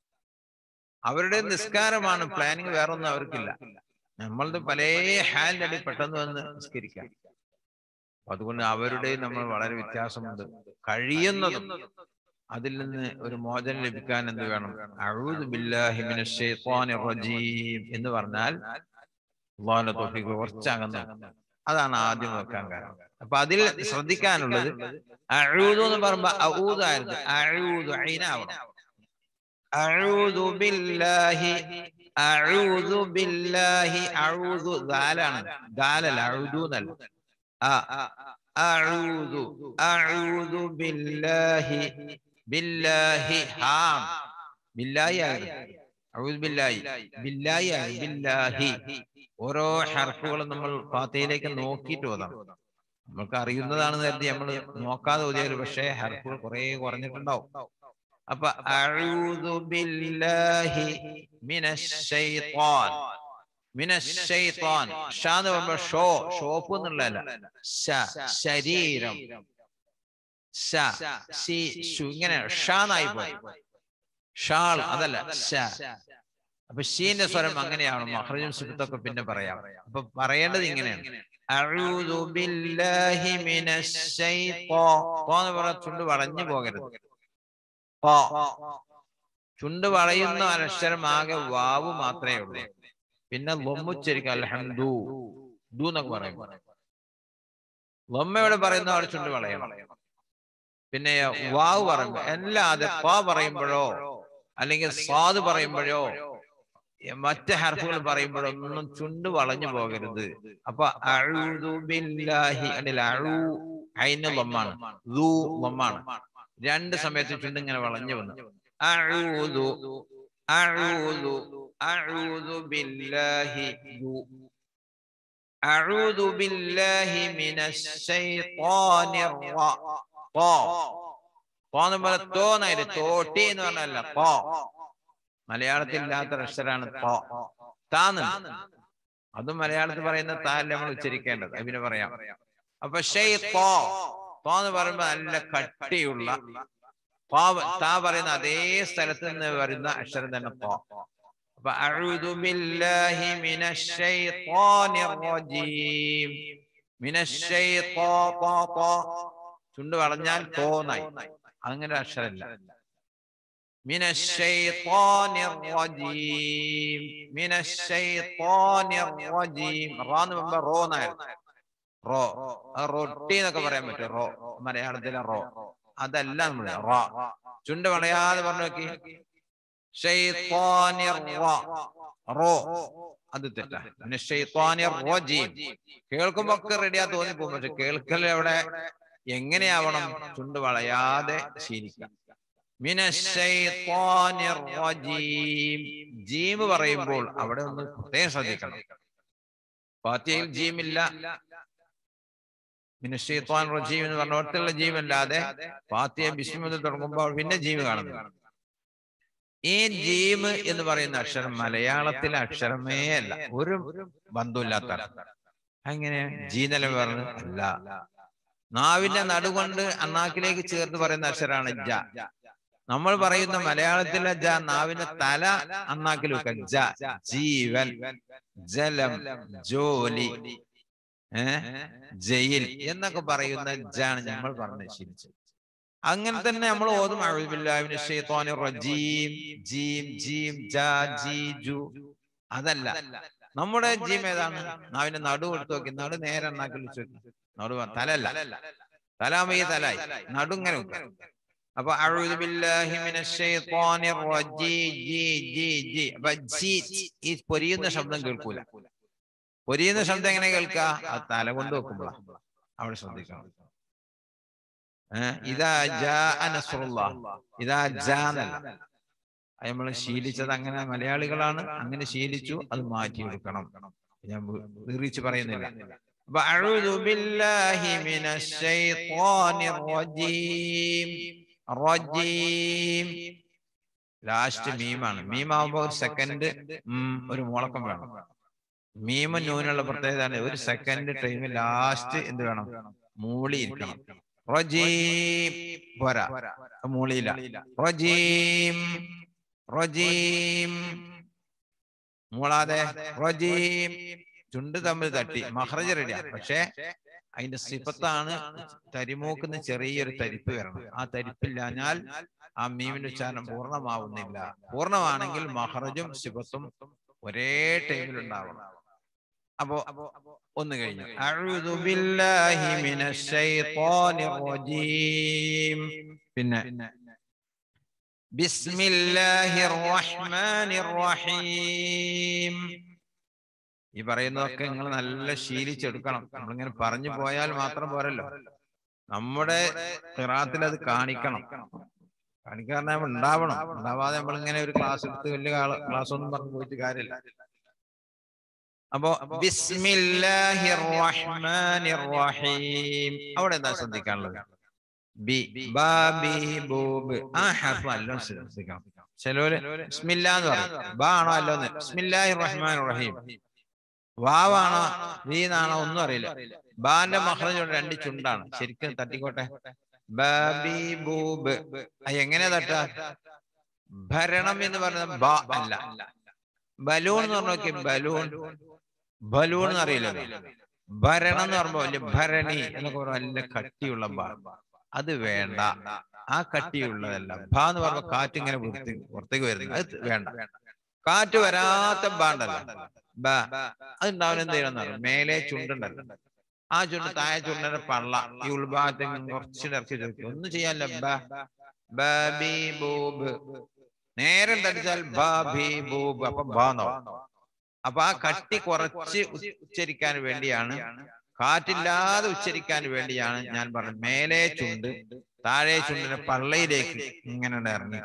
അവരുടെ നിസ്കാരമാണ് പ്ലാനിങ് വേറൊന്നും അവർക്കില്ല നമ്മളത് പല ഹാലിൻ്റെ അടി പെട്ടെന്ന് വന്ന് നിസ്കരിക്കാം അതുകൊണ്ട് അവരുടെ നമ്മൾ വളരെ വ്യത്യാസമുണ്ട് കഴിയുന്നതും അതിൽ നിന്ന് ഒരു മോചനം ലഭിക്കാൻ എന്ത് വേണം അഊദു ബില്ലാഹി മിനശ് ശൈത്വാനിർ റജീം എന്ന് പറഞ്ഞാൽ അള്ളാഹുവിന്റെ തോഫിക്ക് കുറച്ചകന്നു അതാണ് ആദ്യം വെക്കാൻ കാരണം അപ്പൊ അതിൽ ശ്രദ്ധിക്കാനുള്ളത് അഴൂദ് എന്ന് പറയുമ്പോ ഔദായിരുന്നു അഴൂദ് ഐനാവണം അഴൂദു ബില്ലാഹി അഴൂദു ബില്ലാഹി അഴൂദു ദാലാണ് ദാലല്ല അഴൂദു എന്നല്ല ആ അഴൂദു അഴൂദു ബില്ലാഹി ബില്ലാഹി ഹാം ബില്ലാഹി ആയിരുന്നു അഊദു ബില്ലാഹി ബില്ലാഹി ആണ് ബില്ലാഹി ഓരോ ഹർഫുകളും നമ്മൾ ഫാത്തിയിലേക്ക് നോക്കിയിട്ട് ഓതാം നമ്മൾക്ക് അറിയുന്നതാണെന്ന് കരുതി നമ്മൾ നോക്കാതെ ഓതിയാലും പക്ഷേ ഹർഫുകൾ കുറെ കുറഞ്ഞിട്ടുണ്ടാവും അപ്പൊ അഊദു ബില്ലാഹി മിനശ് ശൈത്വാൻ മിനശ് ശൈത്വാൻ ഷാ എന്ന് പറയുമ്പോൾ ഷോ ഷോപ്പ് എന്നുള്ളതല്ല ശ ശരീരം ശ സി ശു ഇങ്ങനെ ഷാന്നായി പോയി ഷാൾ അതല്ല ശ അപ്പൊ ഷീന്റെ സ്വരം അങ്ങനെയാണ് മഹ്റജും സിഫത്തൊക്കെ പിന്നെ പറയാം അപ്പൊ പറയേണ്ടത് ഇങ്ങനെയാണ് അഊദു ബില്ലാഹി മിനശ് ശൈത്വാ എന്ന് പറഞ്ഞ ചുണ്ട് വളഞ്ഞു പോകരുത് ഖ. ചുണ്ട് വളയുന്ന അക്ഷരം ആകെ വാവ് മാത്രമേ ഉള്ളൂ പിന്നെ ലൊമ്മുച്ചരിക്കും അൽഹംദു ദു എന്നൊക്കെ പറയും ലൊമ്മയോട് പറയുന്ന അവിടെ ചുണ്ട് വളയണം പിന്നെ വാവ് പറയുമ്പോ അല്ലാതെ പ പറയുമ്പോഴോ അല്ലെങ്കിൽ സ്വാദ് പറയുമ്പോഴോ മറ്റ് ഹർഫുകൾ പറയുമ്പോഴൊന്നും ചുണ്ട് വളഞ്ഞു പോകരുത് അപ്പൊ അഊദു ബില്ലാഹി അല്ല അഴു അയിന് ലൊമ്മാണ് ദു ലൊമ്മാണ് രണ്ട് സമയത്ത് ചുണ്ട് ഇങ്ങനെ വളഞ്ഞു വന്നു അഊദു അഊദു അഊദു ബില്ലാഹി ദു അഊദു ബില്ലാഹി മിനശ് ശൈത്വാനിർ റ ഖ എന്ന് പറഞ്ഞ തോന്നായില്ല തോട്ടി എന്ന് പറഞ്ഞല്ല ഖ മലയാളത്തിൽ ഇല്ലാത്ത അക്ഷരാണ് ത താന്ന് അതും മലയാളത്തിൽ പറയുന്ന താല്ല നമ്മൾ ഉച്ചരിക്കേണ്ടത് അതിന് പറയാം അപ്പൊ ഷെയ് തോ തോ എന്ന് പറയുമ്പോ നല്ല കട്ടിയുള്ള താ പറയുന്ന അതേ സ്ഥലത്ത് നിന്ന് വരുന്ന അക്ഷരം തന്നെ തോ അപ്പൊ അഊദു ബില്ലാഹി മിനശ് ശൈത്വാനിർ റജീം മിനശ് ശൈത്വാ ത ത ചുണ്ട് വളഞ്ഞാൽ തോന്നായി അങ്ങനെ അക്ഷരമില്ല من الشيطان الرجيم من الشيطان الرجيم റാന്ന് മുമ്പ് റോ എന്നായിരുന്നു റോ റൊട്ടി എന്നൊക്കെ പറയാൻ പറ്റും റോ മലയാളത്തിലെ റോ അതല്ല നമ്മൾ റോ ചുണ്ട് വളയാതെ പറഞ്ഞു നോക്കി ഷൈത്വാനിർ റ. റോ അത് തെറ്റാ പിന്നെ ഷൈത്വാനിർ റജീം കേൾക്കുമ്പോ ഒക്കെ റെഡിയാ തോന്നിപ്പോകും പക്ഷെ കേൾക്കൽ എവിടെ എങ്ങനെയാവണം ചുണ്ട് വളയാതെ ശീലിക്കാം മിനശ്ശൈത്വാനിർ റജീം ജീം പറയുമ്പോൾ അവിടെ ഒന്ന് പ്രത്യേകം ശ്രദ്ധിക്കണം ഫാത്തിഹയിൽ ജീമില്ല മിനശ്ശൈത്വാൻ റജീം എന്ന് പറഞ്ഞ ഒത്തുള്ള ജീവല്ലാതെ ഫാത്തിഹ ബിസ്മിൽ തുടങ്ങുമ്പോൾ പിന്നെ ജീവ് കാണുന്നു ഈ ജീം എന്ന് പറയുന്ന അക്ഷരം മലയാളത്തിലെ അക്ഷരമേ അല്ല ഒരു ബന്ധമില്ലാത്ത അങ്ങനെ ജീനല പറഞ്ഞു അല്ല നാവിന്റെ നടുകൊണ്ട് അണ്ണാക്കിലേക്ക് ചേർത്ത് പറയുന്ന അക്ഷരാണ് ജ നമ്മൾ പറയുന്ന മലയാളത്തിലെ ജ നാവിന്റെ തല അണ്ണാക്കിൽ വെക്കാം ജ ജീവൻ ജലം ജോലി ഏ ജയിൽ എന്നൊക്കെ പറയുന്ന ജ ആണ് നമ്മൾ പറഞ്ഞ് ശീലിച്ചത് അങ്ങനെ തന്നെ നമ്മൾ ഓതും അഴുബില്ലാവിന് റജീം ജീം ജീം ജ ജി ജു അതല്ല നമ്മുടെ ജീം ഏതാണ് നാവിന്റെ നടു എടുത്ത് നോക്കി നടു നേരെ അണ്ണാക്കിൽ വെച്ച് നോക്കി നടു തലല്ല തലാമയ തലായി നടുങ്ങനെ വെക്കാം അപ്പൊ അഊദു ബില്ലാഹി മിനശ് ശൈത്വാനിർ റജീം ജി ജി ജി അപ്പൊ ജി ഈ പൊരിയുന്ന ശബ്ദം കേൾക്കൂല പൊരിയുന്ന ശബ്ദം എങ്ങനെ കേൾക്കുക അത് തല കൊണ്ട് വെക്കുമ്പോഴാ അവിടെ ശ്രദ്ധിക്കണം ഏഹ് ഇതാ ജാ നസ്റുല്ലാഹ് ഇതാ ജാ എന്നല്ല അത് നമ്മൾ ശീലിച്ചത് അങ്ങനെ മലയാളികളാണ് അങ്ങനെ ശീലിച്ചു അത് മാറ്റിയെടുക്കണം ഞാൻ വീറിച്ച് പറയുന്നില്ല അപ്പൊ അഊദു ബില്ലാഹി മിനശ് ശൈത്വാനിർ റജീം റജീം ലാസ്റ്റ് മീമാണ് മീമാവുമ്പോ ഒരു സെക്കൻഡ് ഒരു മുളക്കം വേണം മീമും നൂനുള്ള പ്രത്യേകത ഒരു സെക്കൻഡ് ടൈം ലാസ്റ്റ് എന്ത് വേണം മൂളി ഇരിക്കണം റജീം പോരാ മൂളിയില്ല റജീം റജീം മൂളാതെ റജീം ചുണ്ട് തമ്മിൽ തട്ടി മഹ്റജ് റെഡിയാ പക്ഷേ അതിന്റെ സിഫത്താണ് തരിമൂക്കുന്ന ചെറിയൊരു തരിപ്പ് വരണം ആ തരിപ്പില്ലാഞ്ഞാൽ ആ മീമിന്റെ ഉച്ചാരണം പൂർണ്ണമാവുന്നില്ല പൂർണ്ണമാണെങ്കിൽ മഹ്റജും സിഫത്തും ഒരേ ടൈമിൽ ഉണ്ടാവണം അപ്പോ ഒന്ന് കഴിഞ്ഞു അഊദു ബില്ലാഹി മിനശ് ശൈത്വാനിർ റജീം പിന്നെ ബിസ്മില്ലാഹിർ റഹ്മാനിർ റഹീം ഈ പറയുന്നതൊക്കെ നിങ്ങൾ നല്ല ശീലിച്ചെടുക്കണം നമ്മളിങ്ങനെ പറഞ്ഞു പോയാൽ മാത്രം പോരല്ലോ നമ്മുടെ ഖിറാത്തിൽ അത് കാണിക്കണം കാണിക്കാൻ ഉണ്ടാവണം ഉണ്ടാവാതെ നമ്മളിങ്ങനെ ഒരു ക്ലാസ് എടുത്ത് വലിയ ക്ലാസ് ഒന്നും പറഞ്ഞു പോയിട്ട് കാര്യമില്ല അപ്പോ ബിസ്മില്ലാഹിർ റഹ്മാനിർ റഹീം അവിടെ എന്താ ശ്രദ്ധിക്കാനുള്ളത് ബി ബാ ബി ബൂബ് ആ ഹർഫ് നല്ലോണം ശ്രദ്ധിക്കണം ചിലവര് ബിസ്മില്ല എന്ന് പറയും ബാ ആണോ അല്ലോ എന്ന് ബിസ്മില്ലാഹിർ റഹ്മാനിർ റഹീം വാവാണോ ബി എന്നാണോ ഒന്നും അറിയില്ല ബാന്റെ മഹ്റജ് രണ്ട് ചുണ്ടാണ് ശരിക്കും തട്ടിക്കോട്ടെ ബാബി ബൂബ് എങ്ങനെയാ തട്ട ഭരണം എന്ന് പറയുന്നത് ബ അല്ല ബലൂൺ എന്ന് പറഞ്ഞ നോക്കി ബലൂൺ ബലൂൺ എന്ന് അറിയില്ല ഭരണം എന്ന് പറയുമ്പോ വലിയ ഭരണി എന്നൊക്കെ പറഞ്ഞ നല്ല കട്ടിയുള്ള ബ അത് വേണ്ട ആ കട്ടിയുള്ളതല്ല ഭ എന്ന് പറയുമ്പോ കാറ്റ് ഇങ്ങനെ പുറത്തേക്ക് വരുന്നത് അത് വേണ്ട കാറ്റ് വരാത്ത ബാണ്ടല്ല ബ അതുണ്ടാവുന്ന എന്ത് ചെയ്യണം മേലെ ചുണ്ടുണ്ടല്ലോ ആ ചുണ്ട് താഴെ ചുണ്ടിന്റെ പള്ള ഈ ഉൾഭാഗത്തെ കുറച്ച് ഇറക്കി ചോദിക്കും ഒന്നും ചെയ്യാനില്ല ബ ബി ബൂബ് നേരെ തടിച്ചാൽ ബി ബൂബ് അപ്പൊ ബാന്നോ അപ്പൊ ആ കട്ടി കുറച്ച് ഉച്ചരിക്കാൻ വേണ്ടിയാണ് കാറ്റില്ലാതെ ഉച്ചരിക്കാൻ വേണ്ടിയാണ് ഞാൻ പറഞ്ഞത് മേലെ ചുണ്ട് താഴെ ചുണ്ടിന്റെ പള്ളയിലേക്ക് ഇങ്ങനെ ഇറങ്ങി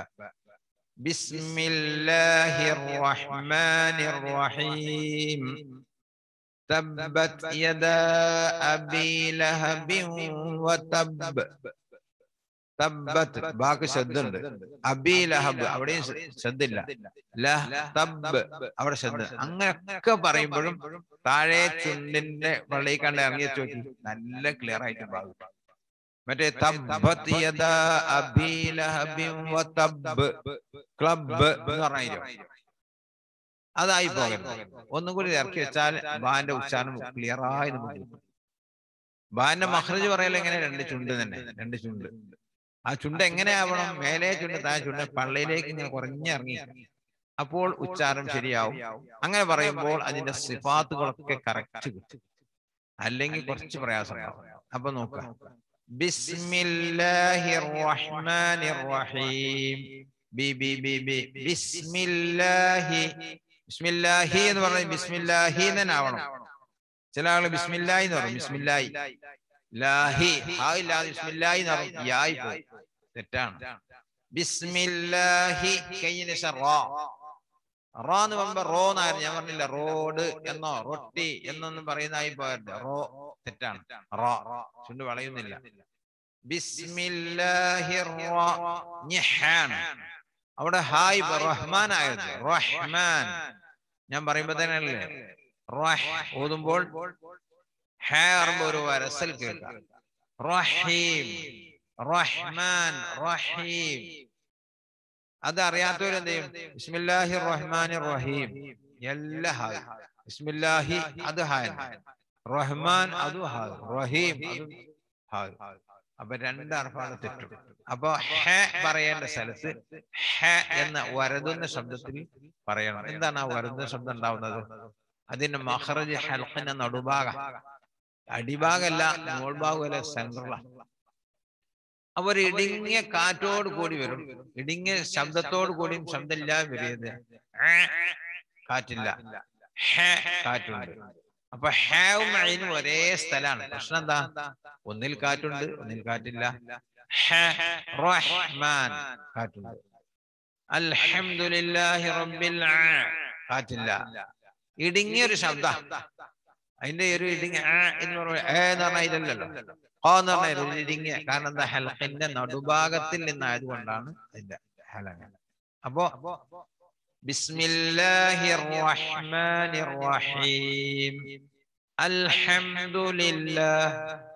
ബിസ്മില്ലാഹിർ റഹ്മാനിർ റഹീം تبت يدا أبي لهب وتب തബ്ബത്ത് ബാക്ക് ശ്രദ്ധുണ്ട് അബി ലഹബ് അവിടെയും ശ്രദ്ധയില്ല ലഹ് തബ് അവിടെ ശ്രദ്ധ അങ്ങനെയൊക്കെ പറയുമ്പോഴും താഴെ ചുണ്ടിന്റെ പള്ളി കണ്ട് ഇറങ്ങി നോക്കി നല്ല ക്ലിയർ ആയിട്ട് പാകും മറ്റേ തബ്ബത്ത് യദാ അബി ലഹബിൻ വതബ് ക്ലബ് എന്ന് പറഞ്ഞാൽ അതായി പോകരുത് ഒന്നും കൂടി ഇറക്കി വെച്ചാൽ ബാന്റെ ഉച്ചാരണം ക്ലിയർ ആയി നമുക്ക് ബാന്റെ മഹ്റജ് പറയൽ എങ്ങനെ രണ്ട് ചുണ്ട് തന്നെ രണ്ട് ചുണ്ട് ആ ചുണ്ട് എങ്ങനെയാവണം മേലെ ചുണ്ട് താഴെ ചുണ്ട് പള്ളിയിലേക്ക് ഇങ്ങനെ കുറഞ്ഞിറങ്ങി അപ്പോൾ ഉച്ചാരണം ശരിയാവും അങ്ങനെ പറയുമ്പോൾ അതിന്റെ സിഫാത്തുകളൊക്കെ കറക്റ്റ് കിട്ടും അല്ലെങ്കിൽ കുറച്ച് പ്രയാസം അപ്പൊ നോക്കാം ബിസ്മില്ലാഹിർ റഹ്മാനിർ റഹീം ബി ബി ബി ബി ബിസ്മില്ലാഹി ബിസ്മില്ലാഹി എന്ന് പറഞ്ഞാൽ ബിസ്മില്ലാഹി തന്നെ ആവണം ചില ആള് ബിസ്മില്ലാഹി എന്ന് പറയും ബിസ്മില്ലാഹി ലാഹി ഹാ ഇല്ലാതെ ബിസ്മില്ലാഹി എന്ന് പറയും യായി പോയി തെറ്റാണ് ബിസ്മില്ലാഹി കയ്യിന് റോ റോ എന്ന് പറയുമ്പോ റോ എന്നായിരുന്നു ഞാൻ പറഞ്ഞില്ല റോഡ് എന്നോ റൊട്ടി എന്നൊന്നും പറയുന്നതായി പോയത് റോ തെറ്റാണ് റോ ചുണ്ട് വളയുന്നില്ല ബിസ്മില്ലാഹിർ അവിടെ ഹായ് റഹ്മാൻ ആയിരുന്നു റഹ്മാൻ ഞാൻ പറയുമ്പോ തന്നെ അല്ലേ റഹ് ഓതുമ്പോൾ ഹേ പറയുമ്പോ ഒരു വരസൽ കേൾക്കാം റഹീം റഹ്മാൻ റഹീം അത് അറിയാത്തവരെന്ത് ചെയ്യും ബിസ്മില്ലാഹി റഹ്മാൻ റഹീം എല്ലാ ഹായ് ബിസ്മില്ലാഹി അത് ഹായ് റഹ്മാൻ അത് ഹായ് റഹീം അത് ഹായ് അപ്പൊ രണ്ട് അർഫാണ് തെറ്റും അപ്പൊ ഹ പറയേണ്ട സ്ഥലത്ത് ഹ എന്ന വരതുന്ന ശബ്ദത്തിൽ പറയണം എന്താണ് ആ വരതുന്ന ശബ്ദം ഉണ്ടാവുന്നത് അതിന്റെ മഹറജ് ഹൽഖിന്റെ നടുഭാഗ അടിഭാഗമല്ല മോൾഭാഗമല്ല സെൻട്രലാണ് അപ്പൊ ഒരു ഇടുങ്ങിയ കാറ്റോട് കൂടി വരും ഇടുങ്ങിയ ശബ്ദത്തോട് കൂടിയും ശബ്ദമില്ലാതെ വരിയത് കാറ്റില്ല ഹ കാറ്റുണ്ട് അപ്പൊ ഹാവും അയിനും ഒരേ സ്ഥലമാണ് പ്രശ്നം എന്താ ഒന്നിൽ കാറ്റുണ്ട് ഒന്നിൽ കാറ്റില്ല റഹ്മാൻ കാറ്റുണ്ട് അൽഹംദുലില്ലാഹി റബ്ബിൽ കാറ്റില്ല ഇടുങ്ങിയ ഒരു ശബ്ദ അതിന്റെ ഒരു ഇടുങ്ങിയ എന്ന് പറയുമ്പോൾ ഏ എന്ന് പറഞ്ഞാൽ ഇതല്ലല്ലോ ഓ എന്ന് പറഞ്ഞാൽ ഒരു ഇടുങ്ങിയ കാരണം എന്താ ഹെൽക്കിന്റെ നടുഭാഗത്തിൽ നിന്നായതുകൊണ്ടാണ് അതിന്റെ ഹലങ്ങ അപ്പോ ബിസ്മില്ലാഹിർ റഹ്മാനിർ റഹീം അൽഹംദുലില്ലാഹ്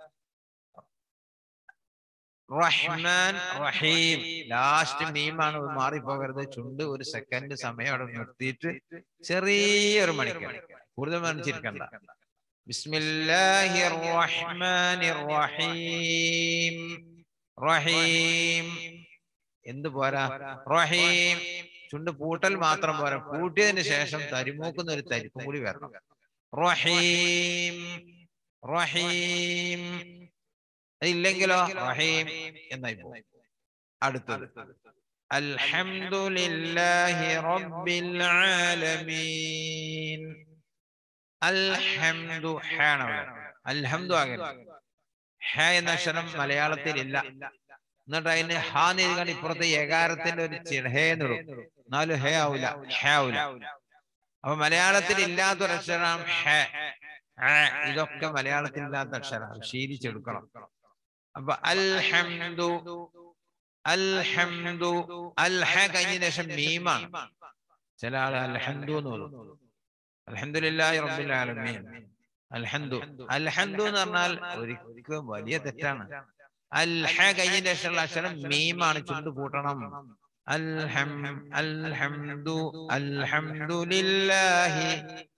റഹ്മാൻ റഹീം ലാസ്റ്റ് മീമാണ് മാറിപ്പോകരുത് ചുണ്ട് ഒരു സെക്കൻഡ് സമയം അവിടെ നിർത്തിയിട്ട് ചെറിയൊരു മണിക്കൂർ കൂടുതൽ മണിച്ചിരിക്കണ്ട ബിസ്മില്ലാഹിർ റഹ്മാനിർ റഹീം റഹീം എന്ത് പോരാ റഹീം ചുണ്ട് പൂട്ടൽ മാത്രം പോരാ പൂട്ടിയതിന് ശേഷം തരിമൂക്കുന്ന ഒരു തരിപ്പും കൂടി വരണം റഹീം റഹീം ഇല്ലെങ്കിലോ റഹീം എന്നായി പോകും അടുത്തത് അൽഹംദുലില്ലാഹി റബ്ബിൽ ആലമീൻ അൽഹംദു ഹാണ് അവിടെ അൽഹംദു ആകരുത് ഹ എന്ന അക്ഷരം മലയാളത്തിൽ ഇല്ല എന്നിട്ട് അതിന് ഹ എഴുതാൻ ഇപ്പുറത്തെ ഏകാരത്തിന്റെ ഒരു ഹേ എന്നിടും എന്നാലും ഹേ ആവൂല ഹ ആവൂല അപ്പൊ മലയാളത്തിൽ ഇല്ലാത്തൊരു അക്ഷരം ഹ ആ, ഇതൊക്കെ മലയാളത്തിൽ ഇല്ലാത്ത അക്ഷരം ശീലിച്ചെടുക്കണം അപ്പൊ അൽഹംദു അൽഹംദു അൽഹ കഴിഞ്ഞ ശേഷം മീമാണ് ചില ആള് അൽഹംദു എന്ന് പറയും അൽഹംദുലില്ലാഹി റബ്ബിൽ ആലമീൻ അൽഹംദു അൽഹംദു എന്ന് പറഞ്ഞാൽ ഒരിക്കലും വലിയ തെറ്റാണ് അൽഹ കഴിഞ്ഞ ശേഷമുള്ള അക്ഷരം മീമാണ് ചുണ്ട് കൂട്ടണം അൽഹം അൽഹംദു അൽഹംദുലില്ലാഹി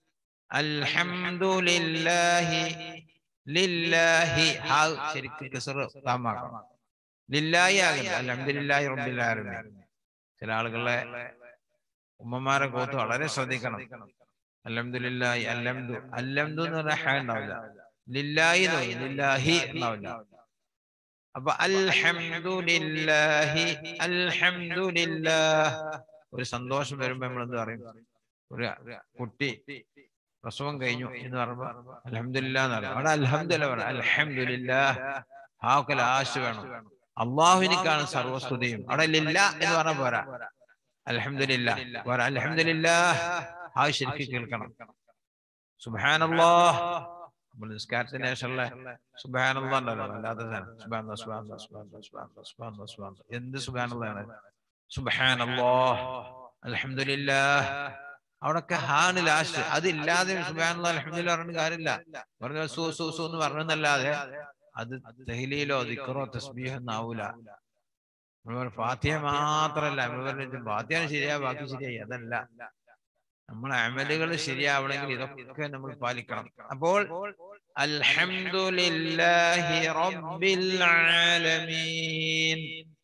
അൽഹംദുലില്ലാഹി ലില്ലാഹി ഹാ ശരിക്കും കിസറ് താമാക്കണം ലില്ലാഹി ആകില്ല അൽഹംദുലില്ലാഹി റബ്ബിൽ ആലമീൻ ചില ആളുകളെ ഉമ്മമാരെ കോത്ത് വളരെ ശ്രദ്ധിക്കണം അൽഹംദുലില്ലാഹി അൽഹംദു അൽഹംദു എന്ന് പറഞ്ഞാൽ ഹ ഉണ്ടാവില്ല ലില്ലാഹി എന്ന് പറയും. ലില്ലാഹി ഉണ്ടാവില്ല അപ്പൊ അൽഹംദുലില്ലാഹി അൽഹംദുലില്ലാഹ് ഒരു സന്തോഷം വരുമ്പോ നമ്മൾ എന്ത് പറയും ഒരു കുട്ടി പ്രസവം കഴിഞ്ഞു എന്ന് പറയുമ്പോ അൽഹംദുലില്ലാ എന്ന് പറയും അവിടെ അൽഹംദുലില്ല പറയാം അൽഹംദുലില്ലാ ഹാക്ക് ലാശ് വേണം അള്ളാഹുവിനിക്കാണ് സർവസ്തുതിയും അവിടെ ലില്ല എന്ന് പറഞ്ഞ പോരാ അൽഹംദുലില്ലാ പോരാ അൽഹംദുലില്ലാ ഹാ ശരിക്കും കേൾക്കണം സുബ്ഹാനല്ലാഹ് നമ്മൾ നിസ്കാരത്തിന് ശേഷമുള്ള സുബ്ഹാനല്ലാ ഉണ്ടല്ലോ അല്ലാതെ സുബ്ഹാനല്ലാ സുബ്ഹാനല്ലാ സുബ്ഹാനല്ലാ സുബ്ഹാനല്ലാ സുബ്ഹാനല്ലാ സുബ്ഹാനല്ലാ എന്ത് സുബ്ഹാനല്ലായാണ് സുബ്ഹാനല്ലാഹ് അൽഹംദുലില്ലാഹ് അവിടൊക്കെ ഹാണ് ലാസ്റ്റ് അതില്ലാതെ സുബ്ഹാനല്ലാഹ് അൽഹംദുലില്ലാഹ് പറഞ്ഞിട്ട് കാര്യമില്ല പറഞ്ഞ സു സു സു എന്ന് പറഞ്ഞെന്നല്ലാതെ അത് തെഹ്ലീലോ ദിക്റോ തസ്ബീഹോ ഒന്നും ആവൂല നമ്മൾ ഫാത്തിഹ മാത്രല്ല നമ്മൾ പറഞ്ഞു ഫാത്തിഹ ശരിയാ ബാക്കി ശരിയായി അതല്ല നമ്മളെ അമലുകൾ ശരിയാവണമെങ്കിൽ ഇതൊക്കെ നമ്മൾ പാലിക്കണം അപ്പോൾ അൽഹംദുലില്ലാഹി റബ്ബിൽ ആലമീൻ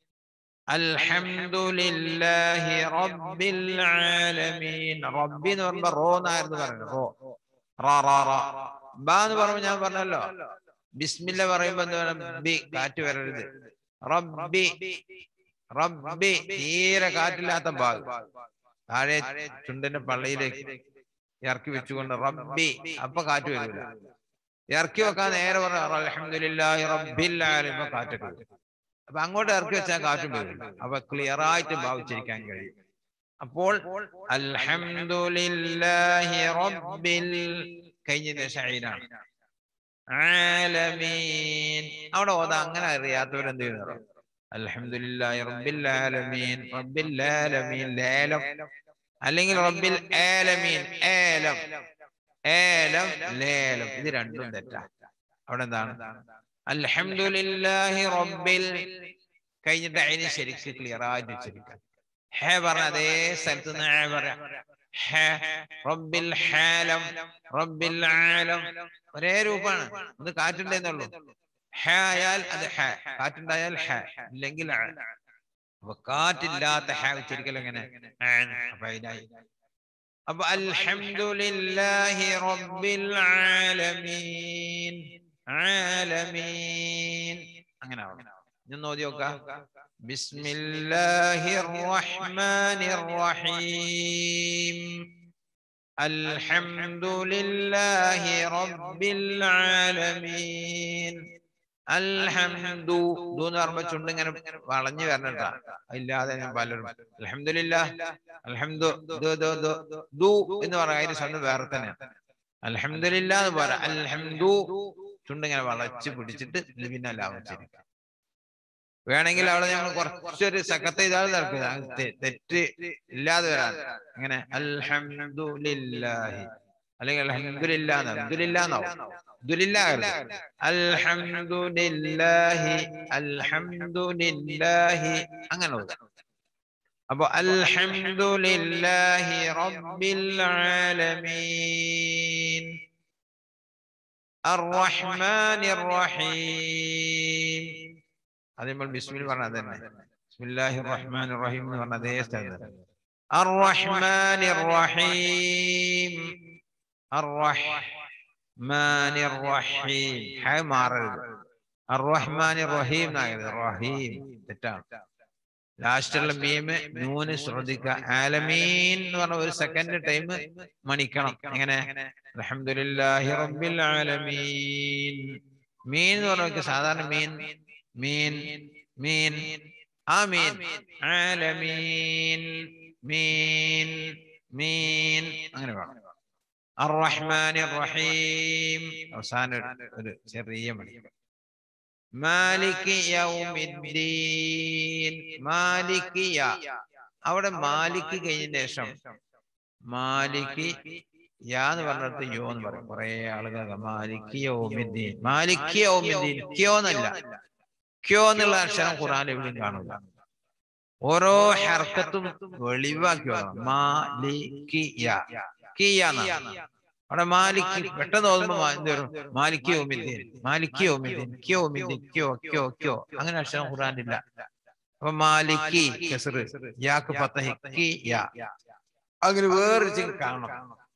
അൽഹംദുലില്ലാഹി റബ്ബിൽ ആലമീൻ റബ്ബി എന്ന് പറയുമ്പോ റോ എന്നായിരുന്നു പറയുന്നത് റോ റാ റാ റാ ബ എന്ന് പറയുമ്പോ ഞാൻ പറഞ്ഞല്ലോ ബിസ്മില്ല പറയുമ്പോ എന്താ പറയുക ബി കാറ്റ് വരരുത് റബ്ബി റബ്ബി തീരെ കാറ്റില്ലാത്ത ഭാഗം താഴെ ചുണ്ടിന്റെ പള്ളിയിലേക്ക് ഇറക്കി വെച്ചുകൊണ്ട് റബ്ബി അപ്പൊ കാറ്റ് വരില്ല ഇറക്കി വെക്കാൻ നേരെ പറഞ്ഞ അൽഹംദുലില്ലാഹി റബ്ബിൽ ആലമീൻ ഇപ്പൊ കാറ്റൊക്കെ വരും അപ്പൊ അങ്ങോട്ട് ഇറക്കി വെച്ചാൽ കാറ്റും വരില്ല അപ്പൊ ക്ലിയർ ആയിട്ട് ഭാവിച്ചിരിക്കാൻ കഴിയും അപ്പോൾ അൽഹംദുലില്ലാഹി റബ്ബിൽ കഴിഞ്ഞ ഷൈനാണ് ആലമീൻ അവിടെ ഓതാ അങ്ങനെ അറിയാത്തവരെന്ത് ചെയ്യുന്നു അൽഹംദുലില്ലാഹി റബ്ബിൽ ആലമീൻ റബ്ബിൽ ആലമീൻ ലേലം അല്ലെങ്കിൽ റബ്ബിൽ ആലമീൻ ഏലം ഏലം ലേലം ഇത് രണ്ടും തെറ്റാ അവിടെ എന്താണ് അൽഹംദുലില്ലാഹി റബ്ബിൽ കഴിഞ്ഞിട്ട് അതിന് ശരിക്ക് ക്ലിയർ ആയിട്ട് വെച്ചിരിക്കാം ഹേ പറഞ്ഞ അതേ സ്ഥലത്ത് നിന്ന് ഹേ പറയാം ഹേ റബ്ബിൽ ഹാലം റബ്ബിൽ ആലം ഒരേ രൂപമാണ് അത് കാറ്റുണ്ടെന്നുള്ളൂ ഹ ആയാൽ അത് ഹ കാറ്റുണ്ടായാൽ ഹ ഇല്ലെങ്കിൽ ആ. അപ്പൊ കാറ്റില്ലാത്ത ഹ ഉച്ചരിക്കൽ എങ്ങനെ ആൻ. അപ്പൊ അതിനായി അപ്പൊ അൽഹംദുലില്ലാഹി റബ്ബിൽ ആലമീൻ ആലമീൻ അങ്ങനെ ആവണം ഞാൻ നോക്കി നോക്കാം ബിസ്മില്ലാഹിർ റഹ്മാനിർ റഹീം അൽഹംദുലില്ലാഹി റബ്ബിൽ ആലമീൻ അൽഹംദു ദു എന്ന് പറയുമ്പോ ചുണ്ട് ഇങ്ങനെ വളഞ്ഞു വരണട്ടാ ഇല്ലാതെ ഞാൻ പലരും അൽഹംദുലില്ലാ അൽഹംദു ദു ദു ദു ദു എന്ന് പറയാം അതിന് സ്വന്തം വേറെ തന്നെയാണ് അൽഹംദുലില്ലാ എന്ന് പറയാം അൽഹംദു ചുണ്ട് ഇങ്ങനെ വളച്ച് പിടിച്ചിട്ട് ഇത് പിന്നെ ലാഭിച്ചിരിക്കാം വേണമെങ്കിൽ അവിടെ ഞങ്ങൾ കുറച്ചൊരു സക്കത്ത് ചെയ്താൽ നടക്കുക തെറ്റ് ഇല്ലാതെ വരാൻ അങ്ങനെ അൽഹംദുലില്ലാഹി അല്ലെങ്കിൽ അൽഹംദുലില്ലാ അബ്ദുലില്ലാന്നാവും അബ്ദുലില്ലാഹി അൽഹംദുലില്ലാഹി അൽഹംദുലില്ലാഹി അങ്ങനെ ഓതുക. അപ്പൊ അൽഹംദുലില്ലാഹി റബ്ബിൽ ആലമീൻ അർറഹ്മാനിർ റഹീം അത് നമ്മൾ ബിസ്മിൽ പറഞ്ഞത് തന്നെ ബിസ്മില്ലാഹി റഹ്മാൻ റഹീം എന്ന് പറഞ്ഞ അതേ സ്ഥലത്ത് അർറഹ്മാൻ റഹീം അർറഹ്മാൻ റഹീം ഹ മാറരുത് അർറഹ്മാൻ റഹീം എന്നാകരുത് റഹീം തെറ്റാണ് ലാസ്റ്റുള്ള മീമ് നൂന് ശ്രദ്ധിക്കുക ആലമീൻ എന്ന് പറഞ്ഞ ഒരു സെക്കൻഡ് ടൈം മണിക്കണം എങ്ങനെ അൽഹംദുലില്ലാഹി റബ്ബിൽ ആലമീൻ മീൻ എന്ന് പറഞ്ഞ സാധാരണ മീൻ മീൻ മീൻ ആ മീൻ ആലമീൻ മീൻ മീൻ അങ്ങനെ വേണം അർറഹ്മാൻ റഹീം അവസാന ഒരു- ഒരു ചെറിയ മണി മാലിക് യൗമിദ്ദീൻ മാലിക് യ അവിടെ മാലിക് കഴിഞ്ഞതിന് ശേഷം മാലിക് യാ എന്ന് പറഞ്ഞിടത്ത് യോ എന്ന് പറയും കുറെ ആളുകൾ മാലിക് യൗമിദ്ദീൻ മാലിക് യൗമിദ്ദീൻ ക്യോ എന്നല്ല ക്യോ എന്നുള്ള അക്ഷരം ഖുറാൻ എവിടെയും കാണില്ല ഓരോ ഹർക്കത്തും വെളിവാക്കി വേണം മാലിക്കിയ കിയ എന്നാണ്. അവിടെ മാലിക്ക് പെട്ടെന്ന് ഓതുമ്പോ മാ- എന്ത് വരും മാലിക്ക് ഓമിദ്ദീൻ മാലിക്ക് ഓമിദ്ദീൻ ക്യോ ഓമിദ്ദീൻ ക്യോ ക്യോ ക്യോ അങ്ങനെ അക്ഷരം ഖുറാനില്ല അപ്പൊ മാലിക്കി കെസറ് യാക്ക് പത്തഹി കി യാ അങ്ങനെ വേറെ ചില കാണണം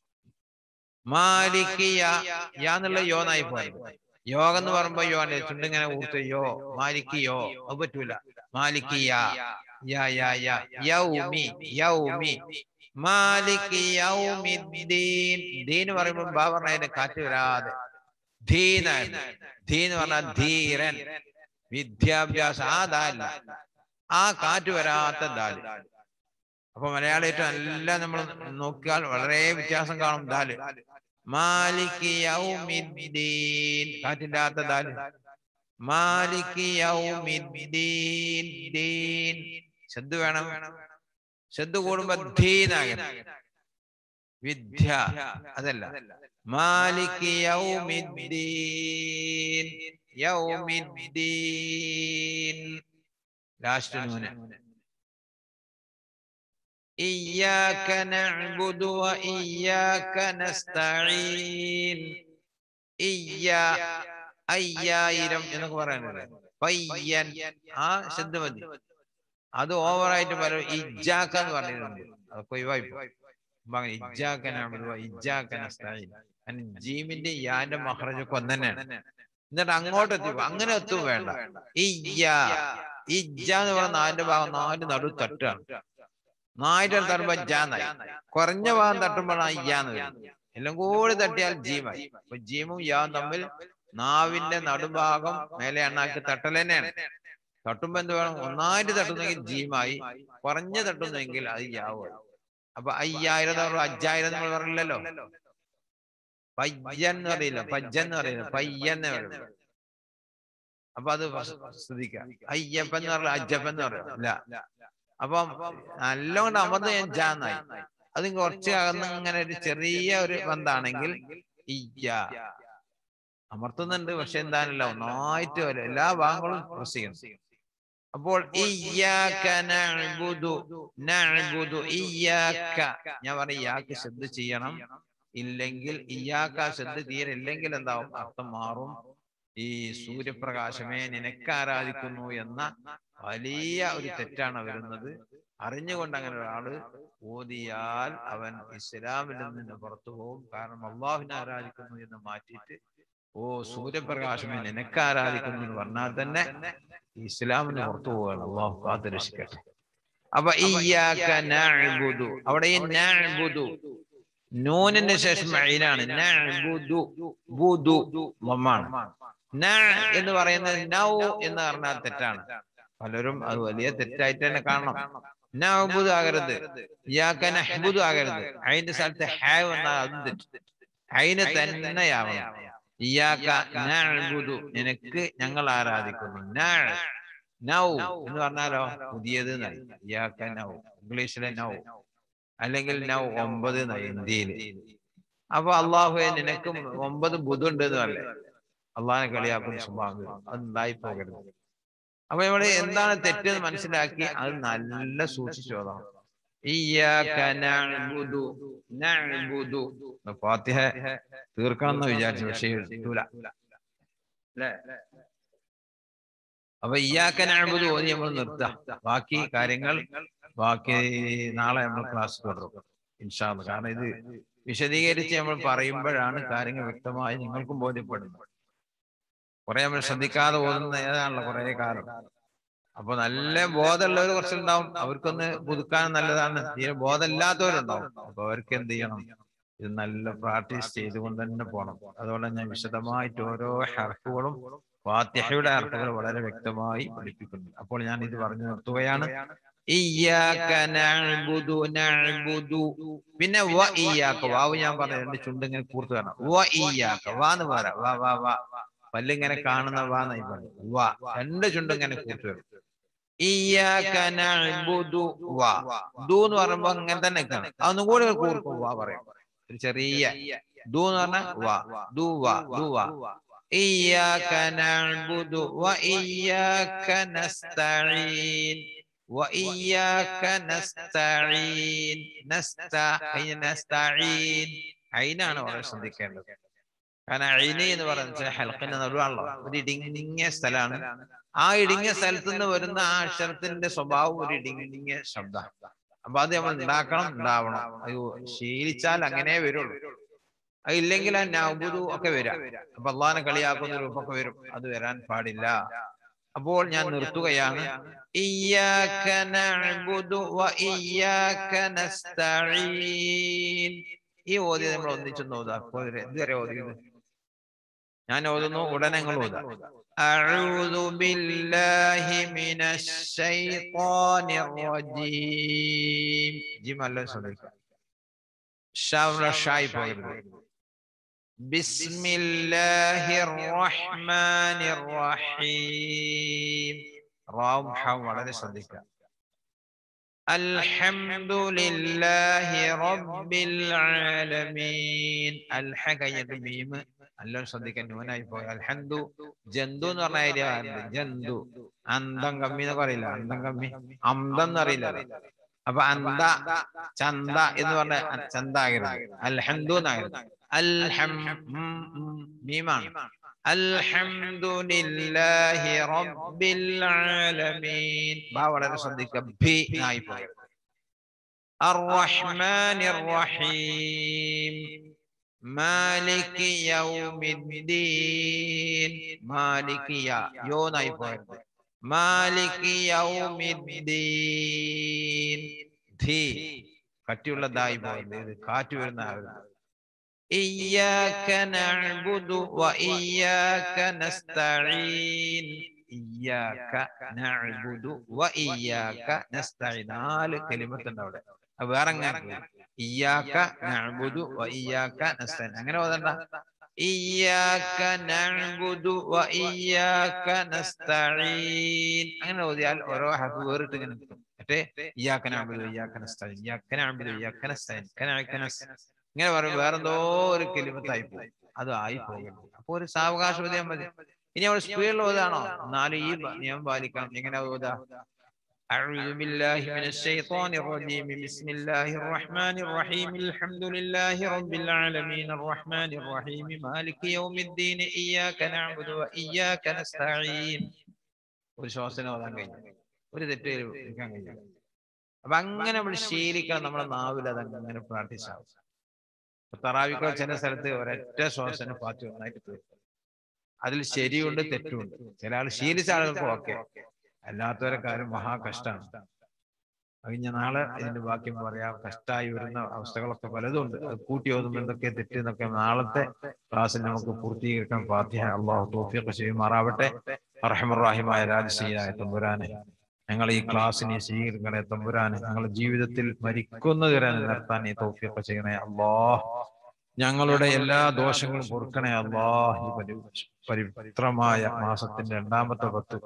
മാലിക്ക് യാ യാ എന്നുള്ള യോനായി പോയത് യോഗ എന്ന് പറയുമ്പോ യോ ആണ് ചുണ്ടിങ്ങനെ ഊർത്ത് യോ മാലിക്ക് യോ അത് പറ്റൂല മാലിക്ക് യാ യാ യാ യാ യൗമി യൗമി മാലിക് യൗമിദ്ദീൻ ദീൻ പറയുമ്പോൾ ബാ പറഞ്ഞ അതിന്റെ കാറ്റ് വരാതെ ധീനായിരുന്നു ധീ എന്ന് പറഞ്ഞാൽ ധീരൻ വിദ്യാഭ്യാസം ആ ദാല്ല ആ കാറ്റ് വരാത്ത ദാല് അപ്പൊ മലയാളമായിട്ട് എല്ലാം നമ്മൾ നോക്കിയാൽ വളരെ വ്യത്യാസം കാണും ദാല് മാലിക് യൗമിദ്ദീൻ കാറ്റില്ലാത്ത ദാല് മാലിക് യൗമിദ്ദീൻ ദീൻ ശബ്ദ വേണം ശബ്ദ കൂടുമ്പോ ധീനാകണം വിദ്യ അതല്ല മാലിക് യൗമിദ്ദീൻ യൗമിദ്ദീൻ ലാസ്റ്റ് നൂന് إياك نعبد وإياك نستعين إيا അയ്യായിരം എന്നൊക്കെ പറയാനുണ്ട് പയ്യൻ ആ ശബ്ദ മതി അത് ഓവറായിട്ട് പല ഇജാക്ക എന്ന് പറഞ്ഞിട്ടുണ്ട് അതൊക്കെ ഒഴിവായി പോയി. അപ്പൊ അങ്ങനെ ഇജാക്കന ഇജാക്കന സ്ഥായി ജീമിന്റെ യാന്റെ മഹ്റജൊക്കെ ഒന്ന് തന്നെയാണ് എന്നിട്ട് അങ്ങോട്ട് എത്തി അങ്ങനെ എത്തും വേണ്ട ഇയ്യ ഇജ്ജ എന്ന് പറഞ്ഞ നാലിന്റെ ഭാഗം നാല് നടു തട്ടാണ് നായിട്ട് തട്ടുമ്പോ ജാന്നായി കുറഞ്ഞ ഭാഗം തട്ടുമ്പോഴാണ് ഇയ്യാന്ന് വരുന്നത് എല്ലാം കൂടി തട്ടിയാൽ ജീമായി അപ്പൊ ജീമും യാവും തമ്മിൽ നാവിന്റെ നടുഭാഗം മേലെ എണ്ണാക്കി തട്ടൽ തന്നെയാണ് തട്ടുമ്പോ എന്ത് വേണം ഒന്നായിട്ട് തട്ടുന്നെങ്കിൽ ജീമായി കുറഞ്ഞ് തട്ടുന്നെങ്കിൽ അത് യാവുമായി അപ്പൊ അയ്യായിരം എന്ന് പറയുമ്പോ അഞ്ചായിരം നമ്മൾ പറഞ്ഞില്ലല്ലോ പയ്യൻ എന്ന് പറയില്ല പജ്ജൻ എന്ന് പറയില്ല പയ്യൻ എന്ന് പറയുന്നത് അപ്പൊ അത് ശ്രദ്ധിക്കാം അയ്യപ്പൻ എന്ന് പറഞ്ഞ അജ്ജപ്പൻ എന്ന് പറയും ഇല്ല അപ്പം നല്ലോണം അമർന്ന് ഞാൻ ജാന്നായി അത് കുറച്ച് അകന്ന് ഇങ്ങനെ ഒരു ചെറിയ ഒരു ബന്ധാണെങ്കിൽ ഇയ്യ അമർത്തുന്നുണ്ട് പക്ഷെ എന്താണല്ല ഒന്നായിട്ട് വരും എല്ലാ ഭാഗങ്ങളും പ്രസ് ചെയ്യണം അപ്പോൾ ഇയ്യാക നഅ്ബുദു നഅ്ബുദു ഇയ്യാക ഞാൻ പറയും ഇയാൾക്ക് ശ്രദ്ധ ചെയ്യണം ഇല്ലെങ്കിൽ ഇയാക്ക ശ്രദ്ധ തീരെ ഇല്ലെങ്കിൽ എന്താവും അർത്ഥം മാറും ഈ സൂര്യപ്രകാശമേ നിനക്ക് ആരാധിക്കുന്നു എന്ന വലിയ ഒരു തെറ്റാണ് വരുന്നത് അറിഞ്ഞുകൊണ്ട് അങ്ങനെ ഒരാള് ഓതിയാൽ അവൻ ഇസ്ലാമിൽ നിന്ന് പുറത്തു പോകും കാരണം അള്ളാഹുവിനെ ആരാധിക്കുന്നു എന്ന് മാറ്റിയിട്ട് ഓ സൂര്യപ്രകാശമേ നിനക്ക് ആരാധിക്കുന്നു എന്ന് പറഞ്ഞാൽ തന്നെ ഇസ്ലാമിന് പുറത്തു പോവുകയാണ് അള്ളാഹു കാത്തു രക്ഷിക്കട്ടെ അപ്പൊ ഇയ്യാക നഅ്ബുദു അവിടെ ഈ നഅ്ബുദു നൂനിന്റെ ശേഷം അയിനാണ് നഅ്ബുദു ബുദു ലമ്മാണ് ന എന്ന് പറയുന്നത് നൗ എന്ന് പറഞ്ഞാൽ തെറ്റാണ് പലരും അത് വലിയ തെറ്റായിട്ട് തന്നെ കാണണം നഅ്ബുദു ആകരുത് ഇയ്യാക നഹ്ബുദു ആകരുത് അയിന്റെ സ്ഥലത്ത് ഹ എന്നാൽ അതും തെറ്റ് അയിന് തന്നെയാവണം ഇയ്യാക നഅ്ബുദു നിനക്ക് ഞങ്ങൾ ആരാധിക്കുന്നു ന നൗ എന്ന് പറഞ്ഞാലോ പുതിയത് എന്നായി ഇയാക്ക നൗ ഇംഗ്ലീഷിലെ നൗ അല്ലെങ്കിൽ നൗ ഒമ്പത് എന്നായി ഹിന്ദിയിൽ അപ്പൊ അള്ളാഹുവെ നിനക്ക് ഒമ്പത് ബുധുണ്ട് എന്ന് പറയേ അള്ളാഹിനെ കളിയാക്കുന്ന സ്വഭാവം അത് ഉണ്ടായി പോകരുത് അപ്പൊ ഇവിടെ എന്താണ് തെറ്റെന്ന് മനസ്സിലാക്കി അത് നല്ല സൂക്ഷിച്ചോതാം ഇയ്യാക നഅ്ബുദു നഅ്ബുദു ഫാത്തിഹ തീർക്കണം എന്ന് വിചാരിച്ചു പക്ഷേ എഴുതൂല അല്ലേ അപ്പൊ ഇയ്യാക്ക നഅ്ബുദു ഓതി നമ്മൾ നിർത്താം ബാക്കി കാര്യങ്ങൾ ബാക്കി നാളെ നമ്മൾ ക്ലാസ് തുടരും ഇൻഷാല്ല കാരണം ഇത് വിശദീകരിച്ച് നമ്മൾ പറയുമ്പോഴാണ് കാര്യങ്ങൾ വ്യക്തമായി നിങ്ങൾക്കും ബോധ്യപ്പെടുന്നത് കുറെ നമ്മൾ ശ്രദ്ധിക്കാതെ ഓതുന്ന ഏതാണല്ലോ കുറെ കാലം അപ്പൊ നല്ല ബോധമുള്ളവർ കുറച്ചുണ്ടാവും അവർക്കൊന്ന് പുതുക്കാൻ നല്ലതാണ് തീരെ ബോധമില്ലാത്തവരുണ്ടാവും അപ്പൊ അവർക്ക് എന്ത് ചെയ്യണം ഇത് നല്ല പ്രാക്ടീസ് ചെയ്തുകൊണ്ട് തന്നെ പോകണം അതുകൊണ്ട് ഞാൻ വിശദമായിട്ട് ഓരോ ഹർഫുകളും ഫാത്തിഹയുടെ അർത്ഥങ്ങൾ വളരെ വ്യക്തമായി പഠിപ്പിക്കുന്നു അപ്പോൾ ഞാൻ ഇത് പറഞ്ഞു നിർത്തുകയാണ് ഇയ്യാക നഅ്ബുദു നഅ്ബുദു പിന്നെ വ ഇയ്യാക വാവ് ഞാൻ പറഞ്ഞ രണ്ട് ചുണ്ട് ഇങ്ങനെ കൂർത്ത് കാണാം വ ഇയ്യാക വാ എന്ന് പറ വാ വാ വാ പല്ലിങ്ങനെ കാണുന്ന വാ എന്നായി പറഞ്ഞു വാ രണ്ട് ചുണ്ട് ഇങ്ങനെ കൂർത്ത് വരും ഇയ്യാക നഅ്ബുദു വാ ദു എന്ന് പറയുമ്പോ ഇങ്ങനെ തന്നെ നിൽക്കണം അതൊന്നും കൂടി കൂർക്കും വാ പറയും ഒരു ചെറിയ ദു എന്ന് പറഞ്ഞാൽ വാ ദു വാ ദു വാ إياك نعبد وإياك نستعين وإياك نستعين نستعين نستعين അയിനാണ് വളരെ ശ്രദ്ധിക്കേണ്ടത് കാരണം അയിന് എന്ന് പറയുന്നത് ഹൽക്കിന്റെ നടുവാണല്ലോ ഒരു ഇടുങ്ങിയ സ്ഥലമാണ് ആ ഇടുങ്ങിയ സ്ഥലത്ത് നിന്ന് വരുന്ന ആ അക്ഷരത്തിന്റെ സ്വഭാവം ഒരു ഇടുങ്ങിയ ശബ്ദം അപ്പൊ അത് നമ്മൾ ഉണ്ടാക്കണം ഉണ്ടാവണം അത് ശീലിച്ചാൽ അങ്ങനെ വരുള്ളൂ ഇല്ലെങ്കിൽ ആ നബുദു ഒക്കെ വരാം അപ്പൊ അള്ളാഹിനെ കളിയാക്കുന്ന രൂപമൊക്കെ വരും അത് വരാൻ പാടില്ല അപ്പോൾ ഞാൻ നിർത്തുകയാണ് ഇയ്യാക നഅ്ബുദു വ ഇയ്യാക നസ്തഈൻ ഈ ഓതി നമ്മൾ ഒന്നിച്ചൊന്ന് ഓതാ അപ്പോൾ ഇതുവരെ ഓതിയത് ഞാൻ ഓതുന്നു ഉടനെ നിങ്ങൾ ഓതാ أعوذ بالله من الشيطان الرجيم جيم الله سبحانه شاور شاي بسم الله الرحمن الرحيم റോം ഹം വളരെ ശ്രദ്ധിക്കുക الحمد لله رب العالمين അൽഹ കഴിഞ്ഞിട്ട് മീം നല്ലോണം ശ്രദ്ധിക്കാൻ ന്യൂനായി പോയി അൽഹന്ദു ജന്തു എന്ന് പറഞ്ഞ ഏരിയ ജന്തു അന്തം കമ്മി എന്നൊക്കെ അറിയില്ല അന്തം കമ്മി അന്തം എന്ന് അറിയില്ല അപ്പൊ അന്ത ചന്ത എന്ന് പറഞ്ഞ ചന്താകരുത് അൽഹന്ദു എന്നാകരുത് അൽഹം മീമാണ് അൽഹംദുലില്ലാഹി റബ്ബിൽ ആലമീൻ ബാ വളരെ ശ്രദ്ധിക്കുക ഭി ആയി പോയത് الرحمن الرحيم مالك يوم الدين مالك يا يوناي പോയത് مالك يوم الدين ധി കട്ടിയുള്ളതായി പോയത് ഇത് കാറ്റ് വരുന്ന ആവരുത് إياك نعبد وإياك نستعين إياك نعبد وإياك نستعين നാല് കലിമത്തുണ്ട് അവിടെ അത് വേറെ അങ്ങനെ ഇയ്യാക്ക നഅ്ബുദു വ ഇയ്യാക്ക നസ്തഈൻ അങ്ങനെ ഓതണ്ട ഇയ്യാക്ക നഅ്ബുദു വ ഇയ്യാക്ക നസ്തഈൻ അങ്ങനെ ഓതിയാൽ ഓരോ ഹർഫ് വേറിട്ട് ഇങ്ങനെ നിൽക്കും മറ്റേ ഇയ്യാക്ക നഅ്ബുദു വ ഇയ്യാക്ക നസ്തഈൻ ഇയ്യാക്ക നഅ്ബുദു വ ഇയ്യാക്ക നസ്തഈൻ കനഅക്ക നസ് ഇങ്ങനെ പറയും വേറെന്തോ ഒരു കെലിമത്തായി പോകും അത് ആയി പോകുന്നു അപ്പൊ ഒരു സാവകാശം ഓതിയാൽ മതി ഇനി നമ്മൾ സ്പീഡിൽ ഓതാണോ എന്നാലും ഈ നിയമം പാലിക്കണം എങ്ങനെ ഓതാ أعوذ بالله من الشيطان الرجيم بسم الله الرحمن الرحيم الحمد لله رب العالمين الرحمن الرحيم مالك يوم الدين إياك نعبد وإياك نستعين ഒരു ശ്വാസന ഓതാൻ കഴിഞ്ഞു ഒരു തെറ്റ് എടുക്കാൻ കഴിഞ്ഞു അപ്പൊ അങ്ങനെ നമ്മൾ ശീലിക്കണം നമ്മുടെ നാവിൽ അത് അങ്ങനെ പ്രാക്ടീസ് ആവും തറാവിക്കോ ചില സ്ഥലത്ത് ഒരൊറ്റ ശ്വാസന പാറ്റി ഒന്നായിട്ട് തീർക്കും അതിൽ ശരിയുണ്ട് തെറ്റുണ്ട് ചില ആൾ ശീലിച്ച ആളുകൾക്ക് ഓക്കെ അല്ലാത്തവരെ കാര്യം മഹാ കഷ്ടമാണ് കഴിഞ്ഞ നാളെ ഇതിന്റെ ബാക്കി പറയാം കഷ്ടമായി വരുന്ന അവസ്ഥകളൊക്കെ പലതും ഉണ്ട് അത് കൂട്ടി ഓതുമ്പോൾ എന്തൊക്കെ തെറ്റ് എന്നൊക്കെ നാളത്തെ ക്ലാസ്സിൽ നമുക്ക് പൂർത്തീകരിക്കാൻ ഫാത്തിഹ അള്ളാഹു തോഫിയൊക്കെ ചെയ്യുമാറാവട്ടെ അറഹമുറാഹിമായ രാജശീലായ തമ്പുരാനെ ഞങ്ങൾ ഈ ക്ലാസ്സിനെ സ്വീകരിക്കണേ തമ്പുരാനെ ഞങ്ങളുടെ ജീവിതത്തിൽ മരിക്കുന്നതുവരെ നിർത്താൻ ഈ തോഫിയൊക്കെ ചെയ്യണേ അള്ളാഹ് ഞങ്ങളുടെ എല്ലാ ദോഷങ്ങളും പൊറുക്കണേ അള്ളാഹ് ഈ പരി പവിത്രമായ മാസത്തിന്റെ രണ്ടാമത്തെ പത്ത്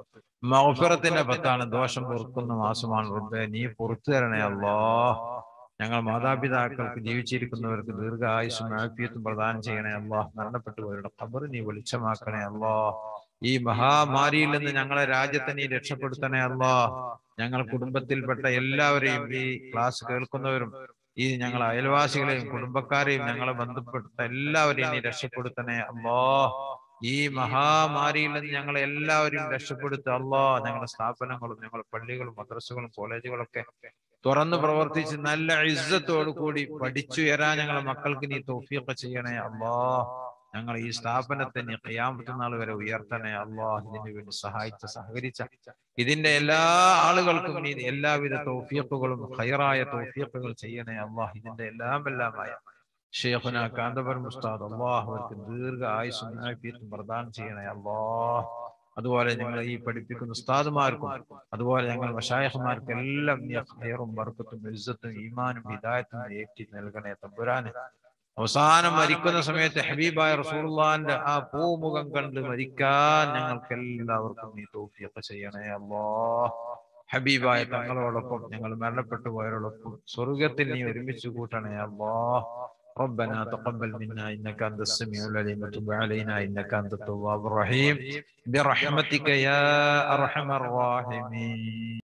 മൗഫിറത്തിന്റെ പത്താണ് ദോഷം പൊറുക്കുന്ന മാസമാണ് റബ്ബെ നീ പുറത്തു തരണേ അല്ലോ ഞങ്ങൾ മാതാപിതാക്കൾക്ക് ജീവിച്ചിരിക്കുന്നവർക്ക് ദീർഘായുസും ആഫിയത്തും പ്രദാനം ചെയ്യണേ അല്ലോ മരണപ്പെട്ടുപോയവരുടെ ഖബർ നീ വെളിച്ചമാക്കണേ അല്ലോ ഈ മഹാമാരിയിൽ നിന്ന് ഞങ്ങളെ രാജ്യത്തെ നീ രക്ഷപ്പെടുത്തണേ അല്ലോ ഞങ്ങൾ കുടുംബത്തിൽപ്പെട്ട എല്ലാവരെയും ഈ ക്ലാസ് കേൾക്കുന്നവരും ഈ ഞങ്ങൾ അയൽവാസികളെയും കുടുംബക്കാരെയും ഞങ്ങളെ ബന്ധപ്പെട്ട എല്ലാവരെയും നീ രക്ഷപ്പെടുത്തണേ അല്ലോ ഈ മഹാമാരിയിൽ നിന്ന് ഞങ്ങളെ എല്ലാവരെയും രക്ഷപ്പെടുത്തുക അല്ലോ ഞങ്ങളുടെ സ്ഥാപനങ്ങളും ഞങ്ങളുടെ പള്ളികളും മദ്രസകളും കോളേജുകളൊക്കെ തുറന്നു പ്രവർത്തിച്ച് നല്ല ഇസ്സത്തോടു കൂടി പഠിച്ചുയരാൻ ഞങ്ങളെ മക്കൾക്ക് നീ തോഫിയൊക്കെ ചെയ്യണേ അല്ലോ ഞങ്ങൾ ഈ സ്ഥാപനത്തെ നീ ഖിയാമത്ത് നാൾ വരെ ഉയർത്തണേ അല്ലോ ഇതിനു വേണ്ടി സഹായിച്ച സഹകരിച്ച ഇതിന്റെ എല്ലാ ആളുകൾക്കും നീ എല്ലാവിധ തൗഫീഖുകളും ഖൈറായ തൗഫീഖുകൾ ചെയ്യണേ അള്ളാഹ് ഇതിന്റെ എല്ലാം എല്ലാമായ ഷേഖുന കാന്തപുരം ഉസ്താദ് അള്ളാഹ് അവർക്ക് ദീർഘ ആയുസും ആഫിയത്തും പ്രദാനം ചെയ്യണേ അള്ളാഹ് അതുപോലെ ഞങ്ങൾ ഈ പഠിപ്പിക്കുന്ന ഉസ്താദുമാർക്കും അതുപോലെ ഞങ്ങൾ മഷായഹ്മാർക്കും എല്ലാം നീ ഖൈറും ബർക്കത്തും ഇസ്സത്തും ഈമാനും ഹിദായത്തും ഏറ്റി നൽകണേ തമ്പുരാന് അവസാനം മരിക്കുന്ന സമയത്ത് ഹബീബായ റസൂലുള്ളാന്റെ ആ പൂമുഖം കണ്ട് മരിക്കാൻ ഞങ്ങൾക്ക് എല്ലാവർക്കും നീ തൗഫീഖ് ചെയ്യണേ അല്ലാ ഹബീബായ തങ്ങളോടൊപ്പം ഞങ്ങൾ മരണപ്പെട്ടു പോയവരോടൊപ്പം സ്വർഗത്തിൽ നീ ഒരുമിച്ച് കൂട്ടണേ അല്ലാ ربنا تقبل منا انك انت السميع العليم وتب علينا انك انت التواب الرحيم برحمتك يا ارحم الراحمين